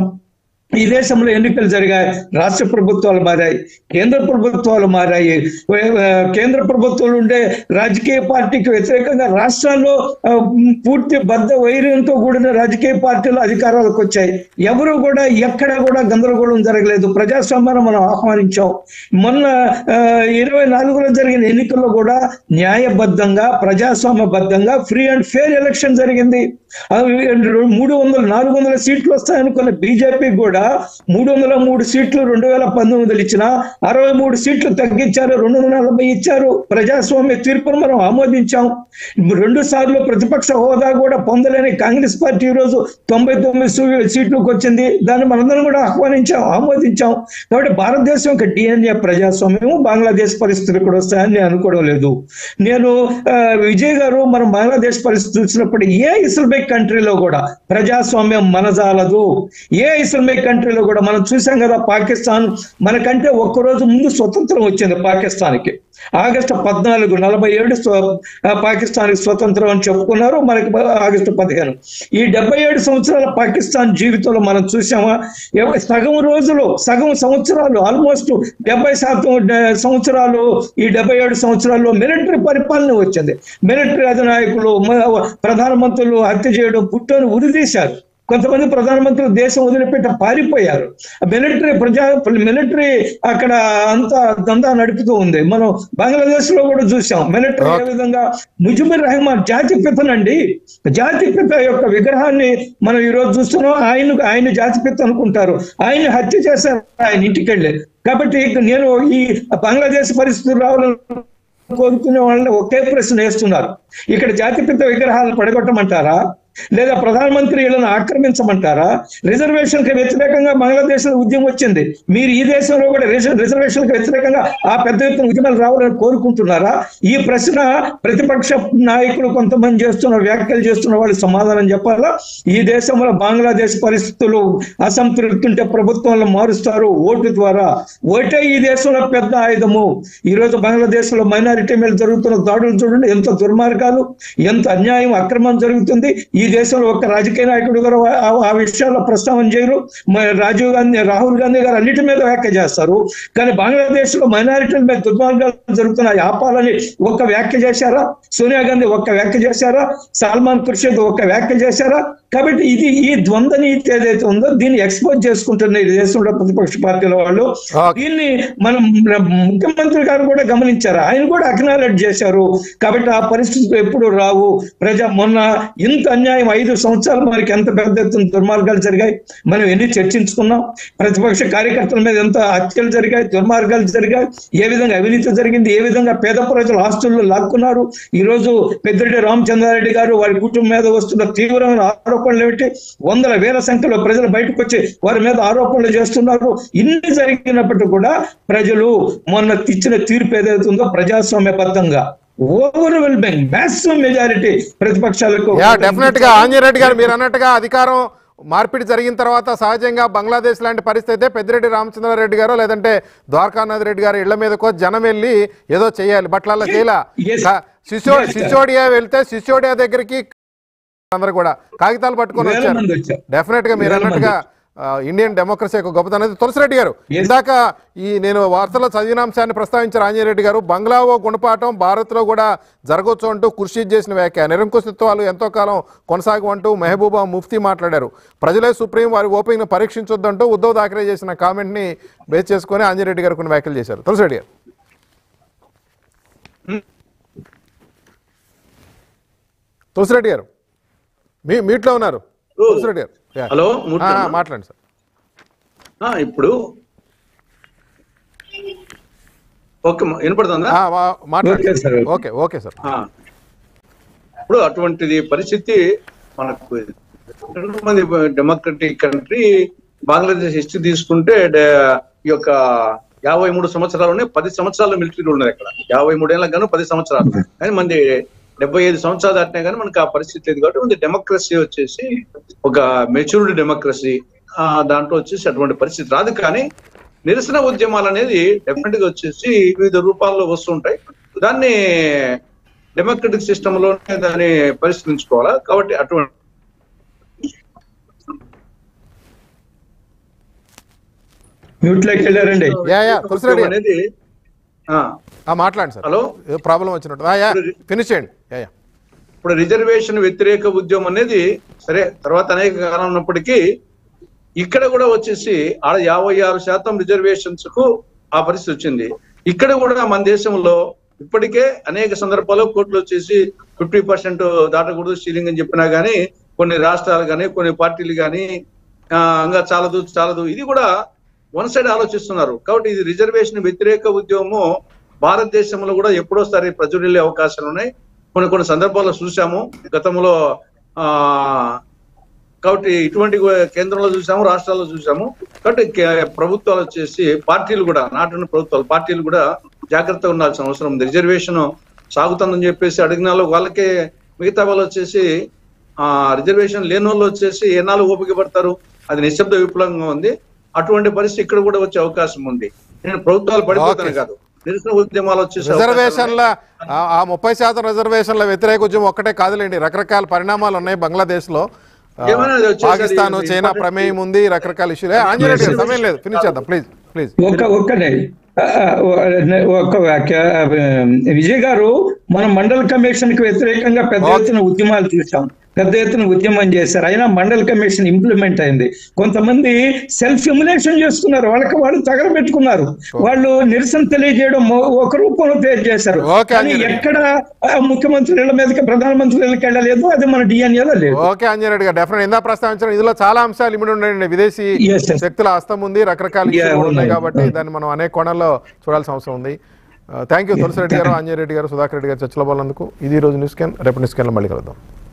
ఈ దేశంలో ఎన్నికలు జరిగాయి రాష్ట్ర ప్రభుత్వాలు మారాయి కేంద్ర ప్రభుత్వాలు మారాయి ఆ, కేంద్ర ప్రభుత్వాలు ఉండే రాజకీయ పార్టీకి వ్యతిరేకంగా రాష్ట్రాల్లో ఆ, పూర్తి బద్ద వైర్యంతో కూడిన రాజకీయ పార్టీలు అధికారాలకు వచ్చాయి ఎవరు కూడా ఎక్కడ కూడా గందరగోళం జరగలేదు ప్రజాస్వామ్యాన్ని మనం ఆహ్వానించాం మొన్న ఆ, ఇరవై నాలుగులో జరిగిన ఎన్నికల్లో కూడా న్యాయబద్ధంగా ప్రజాస్వామ్యబద్ధంగా ఫ్రీ అండ్ ఫేర్ ఎలక్షన్ జరిగింది అవి మూడు వందల నాలుగు వందల సీట్లు వస్తాయనుకున్న బీజేపీ కూడా మూడు వందల మూడు సీట్లు రెండు వేల పంతొమ్మిదిలో ఇచ్చిన అరవై మూడు సీట్లు తగ్గించారు రెండు వందల నలభై ఇచ్చారు ప్రజాస్వామ్య తీర్పును మనం ఆమోదించాం రెండు సార్లు ప్రతిపక్ష హోదా కూడా పొందలేని కాంగ్రెస్ పార్టీ ఈ రోజు తొంభై తొమ్మిది సీ- సీట్లకు వచ్చింది దాన్ని మనందరం కూడా ఆహ్వానించాం ఆమోదించాం కాబట్టి భారతదేశం యొక్క డిఎన్ఏ ప్రజాస్వామ్యం బంగ్లాదేశ్ పరిస్థితులు కూడా వస్తాయని నేను అనుకోవడం లేదు నేను ఆ, విజయ్ గారు మనం బంగ్లాదేశ్ పరిస్థితి చూసినప్పుడు ఏ ఇస్లామిక్ కంట్రీలో కూడా ప్రజాస్వామ్యం మనజాలదు ఏ ఇస్లామిక్ కంట్రీలో కూడా మనం చూసాం కదా పాకిస్తాన్ మనకంటే ఒక్కరోజు ముందు స్వతంత్రం వచ్చింది పాకిస్తాన్కి ఆగస్టు పద్నాలుగు నలభై ఏడు పాకిస్తాన్కి స్వతంత్రం అని చెప్పుకున్నారు మనకి ఆగస్టు పదిహేను ఈ డెబ్బై ఏడు సంవత్సరాల పాకిస్తాన్ జీవితంలో మనం చూసామా ఎవ- సగం రోజులు సగం సంవత్సరాలు ఆల్మోస్ట్ డెబ్బై శాతం డ- సంవత్సరాలు ఈ డెబ్బై ఏడు సంవత్సరాల్లో మిలిటరీ పరిపాలన వచ్చింది మిలిటరీ అధినాయకులు మ- ప్రధానమంత్రులు హత్య చేయడం పుట్టని ఉరిదీశారు కొంతమంది ప్రధానమంత్రులు దేశం వదిలిపెట్టి పారిపోయారు మిలిటరీ ప్రజా మిలిటరీ అక్కడ అంతా దందా నడుపుతూ ఉంది మనం బంగ్లాదేశ్ లో కూడా చూసాం మిలిటరీ ఏ విధంగా ముజిబుర్ రెహమాన్ జాతి పితనండి జాతి పిత యొక్క విగ్రహాన్ని మనం ఈ రోజు చూస్తున్నాం ఆయన ఆయన జాతి పిత అనుకుంటారు ఆయన హత్య చేశారు ఆయన ఇంటికి వెళ్ళి కాబట్టి ఇక నేను ఈ బంగ్లాదేశ్ పరిస్థితులు రావాలని కోరుకునే వాళ్ళని ఒకే ప్రశ్న వేస్తున్నారు ఇక్కడ జాతిపిత విగ్రహాలను పడగొట్టమంటారా లేదా ప్రధానమంత్రి ఇళ్లను ఆక్రమించమంటారా రిజర్వేషన్ కి వ్యతిరేకంగా బంగ్లాదేశ్ లో ఉద్యమం వచ్చింది మీరు ఈ దేశంలో కూడా రిజర్వేషన్ కి వ్యతిరేకంగా ఆ పెద్ద ఎత్తున ఉద్యమాలు రావాలని కోరుకుంటున్నారా ఈ ప్రశ్న ప్రతిపక్ష నాయకులు కొంతమంది చేస్తున్న వ్యాఖ్యలు చేస్తున్న వాళ్ళు సమాధానం చెప్పాలా ఈ దేశంలో బంగ్లాదేశ్ పరిస్థితులు అసంతృప్తి ఉంటే ప్రభుత్వంలో మారుస్తారు ఓటు ద్వారా ఓటే ఈ దేశంలో పెద్ద ఆయుధము ఈ రోజు బంగ్లాదేశ్ లో మైనారిటీ మీద జరుగుతున్న దాడులు చూడండి ఎంత దుర్మార్గాలు ఎంత అన్యాయం అక్రమం జరుగుతుంది ఈ దేశంలో ఒక రాజకీయ నాయకుడు గారు ఆ- ఆ విషయాల్లో ప్రస్తావన చేయరు మ- రాజీవ్ గాంధీ రాహుల్ గాంధీ గారు అన్నిటి మీద వ్యాఖ్య చేస్తారు కానీ బంగ్లాదేశ్ లో మైనారిటీల మీద దుర్మార్గాలు జరుగుతున్నాయి ఆపాలని ఒక్క వ్యాఖ్య చేశారా సోనియా గాంధీ ఒక్క వ్యాఖ్య చేశారా సల్మాన్ ఖుర్షీద్ ఒక్క వ్యాఖ్య చేశారా కాబట్టి ఇది ఈ ద్వంద్వ నీతి ఏదైతే ఉందో దీన్ని ఎక్స్పోజ్ చేసుకుంటున్న ఈ దేశంలో ప్రతిపక్ష పార్టీల వాళ్ళు Okay. దీన్ని మనం ముఖ్యమంత్రి గారు కూడా గమనించారు ఆయన కూడా అక్నాలెడ్జ్ చేశారు కాబట్టి ఆ పరిస్థితులు ఎప్పుడు రావు ప్రజా మొన్న ఇంత అన్యాయం ఐదు సంవత్సరాలు మనకి ఎంత పెద్ద ఎత్తున దుర్మార్గాలు జరిగాయి మనం ఎన్ని చర్చించుకున్నాం ప్రతిపక్ష కార్యకర్తల మీద ఎంత హత్యలు జరిగాయి దుర్మార్గాలు జరిగాయి ఏ విధంగా అవినీతి జరిగింది ఏ విధంగా పేద ప్రజలు ఆస్తుల్లో లాక్కున్నారు ఈ రోజు పెద్దిరెడ్డి రామచంద్రారెడ్డి గారు వారి కుటుంబం మీద వస్తున్న తీవ్రమైన ఆరోపణలు ఏమిటి వందల వేల సంఖ్యలో ప్రజలు బయటకు వచ్చి వారి మీద ఆరోపణలు చేస్తున్నారు ఇన్ని జరిగినప్పటికీ కూడా ప్రజలు మొన్న ఇచ్చిన తీర్పు ఏదైతే ఉందో ప్రజాస్వామ్యబద్ధంగా ఓవర్వెల్మింగ్ మ్యాక్సిమం మెజారిటీ ప్రతిపక్షాలకు యా డెఫినెట్ గా ఆంజనేయుడు గారు మీరు అన్నట్టుగా అధికారం మార్పిడి జరిగిన తర్వాత సహజంగా బంగ్లాదేశ్ లాంటి పరిస్థితి అయితే పెద్దిరెడ్డి రామచంద్రారెడ్డి గారు లేదంటే ద్వారకానాథ్ రెడ్డి గారు ఇళ్ల మీదకో జనం వెళ్ళి ఏదో చేయాలి బట్ల చేయాల Yes. సిసో Yes, sir. సిసోడియా వెళ్తే సిసోడియా దగ్గరికి అందరు కూడా కాగితాలు పట్టుకొని వేల వచ్చారు మంది వచ్చారు. డెఫినెట్ గా మీరు వేల మంది. అన్నట్టుగా ఆ, ఇండియన్ డెమోక్రసీ యొక్క గొప్పతనం అనేది తులసిరెడ్డి గారు Yes. ఇందాక ఈ నేను వార్తలో చదివిన అంశాన్ని ప్రస్తావించారు ఆంజనేయురెడ్డి గారు బంగ్లావో గుణపాఠం భారత్లో కూడా జరగొచ్చు అంటూ కృషి చేసిన వ్యాఖ్య నిరంకుశత్వాలు ఎంతో కాలం కొనసాగమంటూ మెహబూబా ముఫ్తీ మాట్లాడారు ప్రజలే సుప్రీం వారి ఓపికను పరీక్షించొద్దంటూ ఉద్ధవ్ థాకరే చేసిన కామెంట్ని బేస్ చేసుకొని ఆంజనేయురెడ్డి గారు కొన్ని వ్యాఖ్యలు చేశారు తులసిరెడ్డి గారు తులసిరెడ్డి గారు మీ మీట్లో ఉన్నారు తులసిరెడ్డి గారు యా. హలో ఆ, మూర్తి ఆ, అన్న? మాట్లాడండి సార్ ఆ, ఇప్పుడు ఓకే మా- వినపడుతుందా ఆ, వా- మాట్లాడండి okay sir. Okay okay sir ఆ. ఇప్పుడు అటువంటిది పరిస్థితి మనకు ఎంతో మంది డెమోక్రటిక్ కంట్రీ బంగ్లాదేశ్ హిస్టరీ తీసుకుంటే డే- ఈ యొక్క యాభై మూడు సంవత్సరాలునే పది సంవత్సరాలు మిలిటరీ ఉన్నది అక్కడ యాభై మూడేళ్ళకి గాను పది సంవత్సరాలు కానీ మంది డెబ్బై ఐదు సంవత్సరాలు దాటినా కానీ మనకి ఆ పరిస్థితి లేదు కాబట్టి ఉంది డెమోక్రసీ వచ్చేసి ఒక మెచ్యూర్డ్ డెమోక్రసీ ఆ దాంట్లో వచ్చేసి అటువంటి పరిస్థితి రాదు కానీ నిరసన ఉద్యమాలు అనేది డెఫినెట్ గా వచ్చేసి వివిధ రూపాల్లో వస్తుంటాయి దాన్ని డెమోక్రటిక్ సిస్టమ్ లోనే దాన్ని పరిష్కరించుకోవాలా కాబట్టి అటువంటి మ్యూట్ లోకి వెళ్ళారండి యా యా తులసిరెడ్డి గారు. అనేది ఆ, ఆ, మాట్లాడండి సార్ హలో ఏదో ప్రాబ్లం వచ్చినట్టు ఆ, యా ఫినిష్ చేయండి యా యా ఇప్పుడు రిజర్వేషన్ వ్యతిరేక ఉద్యమం అనేది సరే తర్వాత అనేక కాలం ఉన్నప్పటికీ ఇక్కడ కూడా వచ్చేసి ఆడ యాభై ఆరు శాతం రిజర్వేషన్స్ కు ఆ పరిస్థితి వచ్చింది ఇక్కడ కూడా మన దేశంలో ఇప్పటికే అనేక సందర్భాల్లో కోర్టులు వచ్చేసి ఫిఫ్టీ పర్సెంట్ దాటకూడదు సీలింగ్ అని చెప్పినా గానీ కొన్ని రాష్ట్రాలు కానీ కొన్ని పార్టీలు కానీ ఇంకా చాలదు చాలదు ఇది కూడా వన్ సైడ్ ఆలోచిస్తున్నారు కాబట్టి ఇది రిజర్వేషన్ వ్యతిరేక ఉద్యమము భారతదేశంలో కూడా ఎప్పుడోసారి ప్రజలు అవకాశాలు ఉన్నాయి కొన్ని కొన్ని సందర్భాల్లో చూసాము గతంలో ఆ కాబట్టి ఇటువంటి కేంద్రంలో చూసాము రాష్ట్రాల్లో చూసాము కాబట్టి కే- ప్రభుత్వాలు వచ్చేసి పార్టీలు కూడా నాటిన ప్రభుత్వాలు పార్టీలు కూడా జాగ్రత్తగా ఉండాల్సిన అవసరం ఉంది రిజర్వేషన్ సాగుతుందని చెప్పేసి అడిగిన వాళ్ళు వాళ్ళకే మిగతా వాళ్ళు వచ్చేసి ఆ రిజర్వేషన్ లేని వాళ్ళు వచ్చేసి ఎన్నాళ్ళు ఓపిక పడతారు అది నిశ్శబ్ద విప్లవంగా ఉంది అటువంటి పరిస్థితి ఇక్కడ కూడా వచ్చే అవకాశం ఉంది నేను ప్రభుత్వాలు పడిపోతాను Okay. కాదు నిరసన ఉద్యమాలు వచ్చేసి అవకాశాలు ఉన్నాయి. రిజర్వేషన్ల ఆ- ఆ ముప్పై శాతం రిజర్వేషన్ల వ్యతిరేక ఉద్యమం ఒక్కటే కాదులేండి రకరకాల పరిణామాలు ఉన్నాయి బంగ్లాదేశ్ లో ఆ, ఏమైనా అది వచ్చేసరి పాకిస్తాన్ ఇది చైనా important- ప్రమేయం ఉంది రకరకాల ఇష్యూలు ఆంజనేయ గారు సమయం లేదు ఫినిష్ చేద్దాం ప్లీజ్ ప్లీజ్ ఒక్క ఒక్కనే ఆ, ఆ, ఒక్క వ్యాఖ్య ఆ, విజయ్ గారు మన మండల కమిషన్ కి వ్యతిరేకంగా పెద్ద ఎత్తున ఉద్యమాలు చూసాం పెద్ద ఎత్తున ఉద్యమం చేశారు అయినా మండల కమిషన్ ఇంప్లిమెంట్ అయింది కొంతమంది సెల్ఫ్ ఇమ్యులేషన్ చేసుకున్నారు వాళ్ళకి వాళ్ళు తగలబెట్టుకున్నారు వాళ్ళు నిరసన తెలియజేయడం మొ- ఒక రూపంలో చేశారు ఓకే, కానీ అంజలి. ఎక్కడ ఆ, ముఖ్యమంత్రుల మీదకి ప్రధానమంత్రులకి వెళ్ళలేదు అది మన డిఎన్ఏలో లేదు ఓకే అంజనేయుడు గారు డెఫినెట్ ఇందా ప్రస్తావించడం ఇందులో చాలా అంశాలు ఇమిడి ఉన్నాయండి విదేశీ Yes, sir. శక్తుల హస్తం ఉంది రకరకాల Yeah, ఇష్యూలు కూడా ఉన్నాయి ఉన్నాయి. కాబట్టి దాన్ని మనం అనేక కోణాల్లో చూడాల్సిన అవసరం ఉంది థ్యాంక్ యూ తులసిరెడ్డి గారు అంజయ్ రెడ్డి గారు సుధాకర్ రెడ్డి గారు చర్చలో పాల్గొన్నందుకు ఇది ఈ రోజు న్యూస్ క్యాన్ రేపు న్యూస్ క్యాన్లో మళ్ళీ కలుద్దాం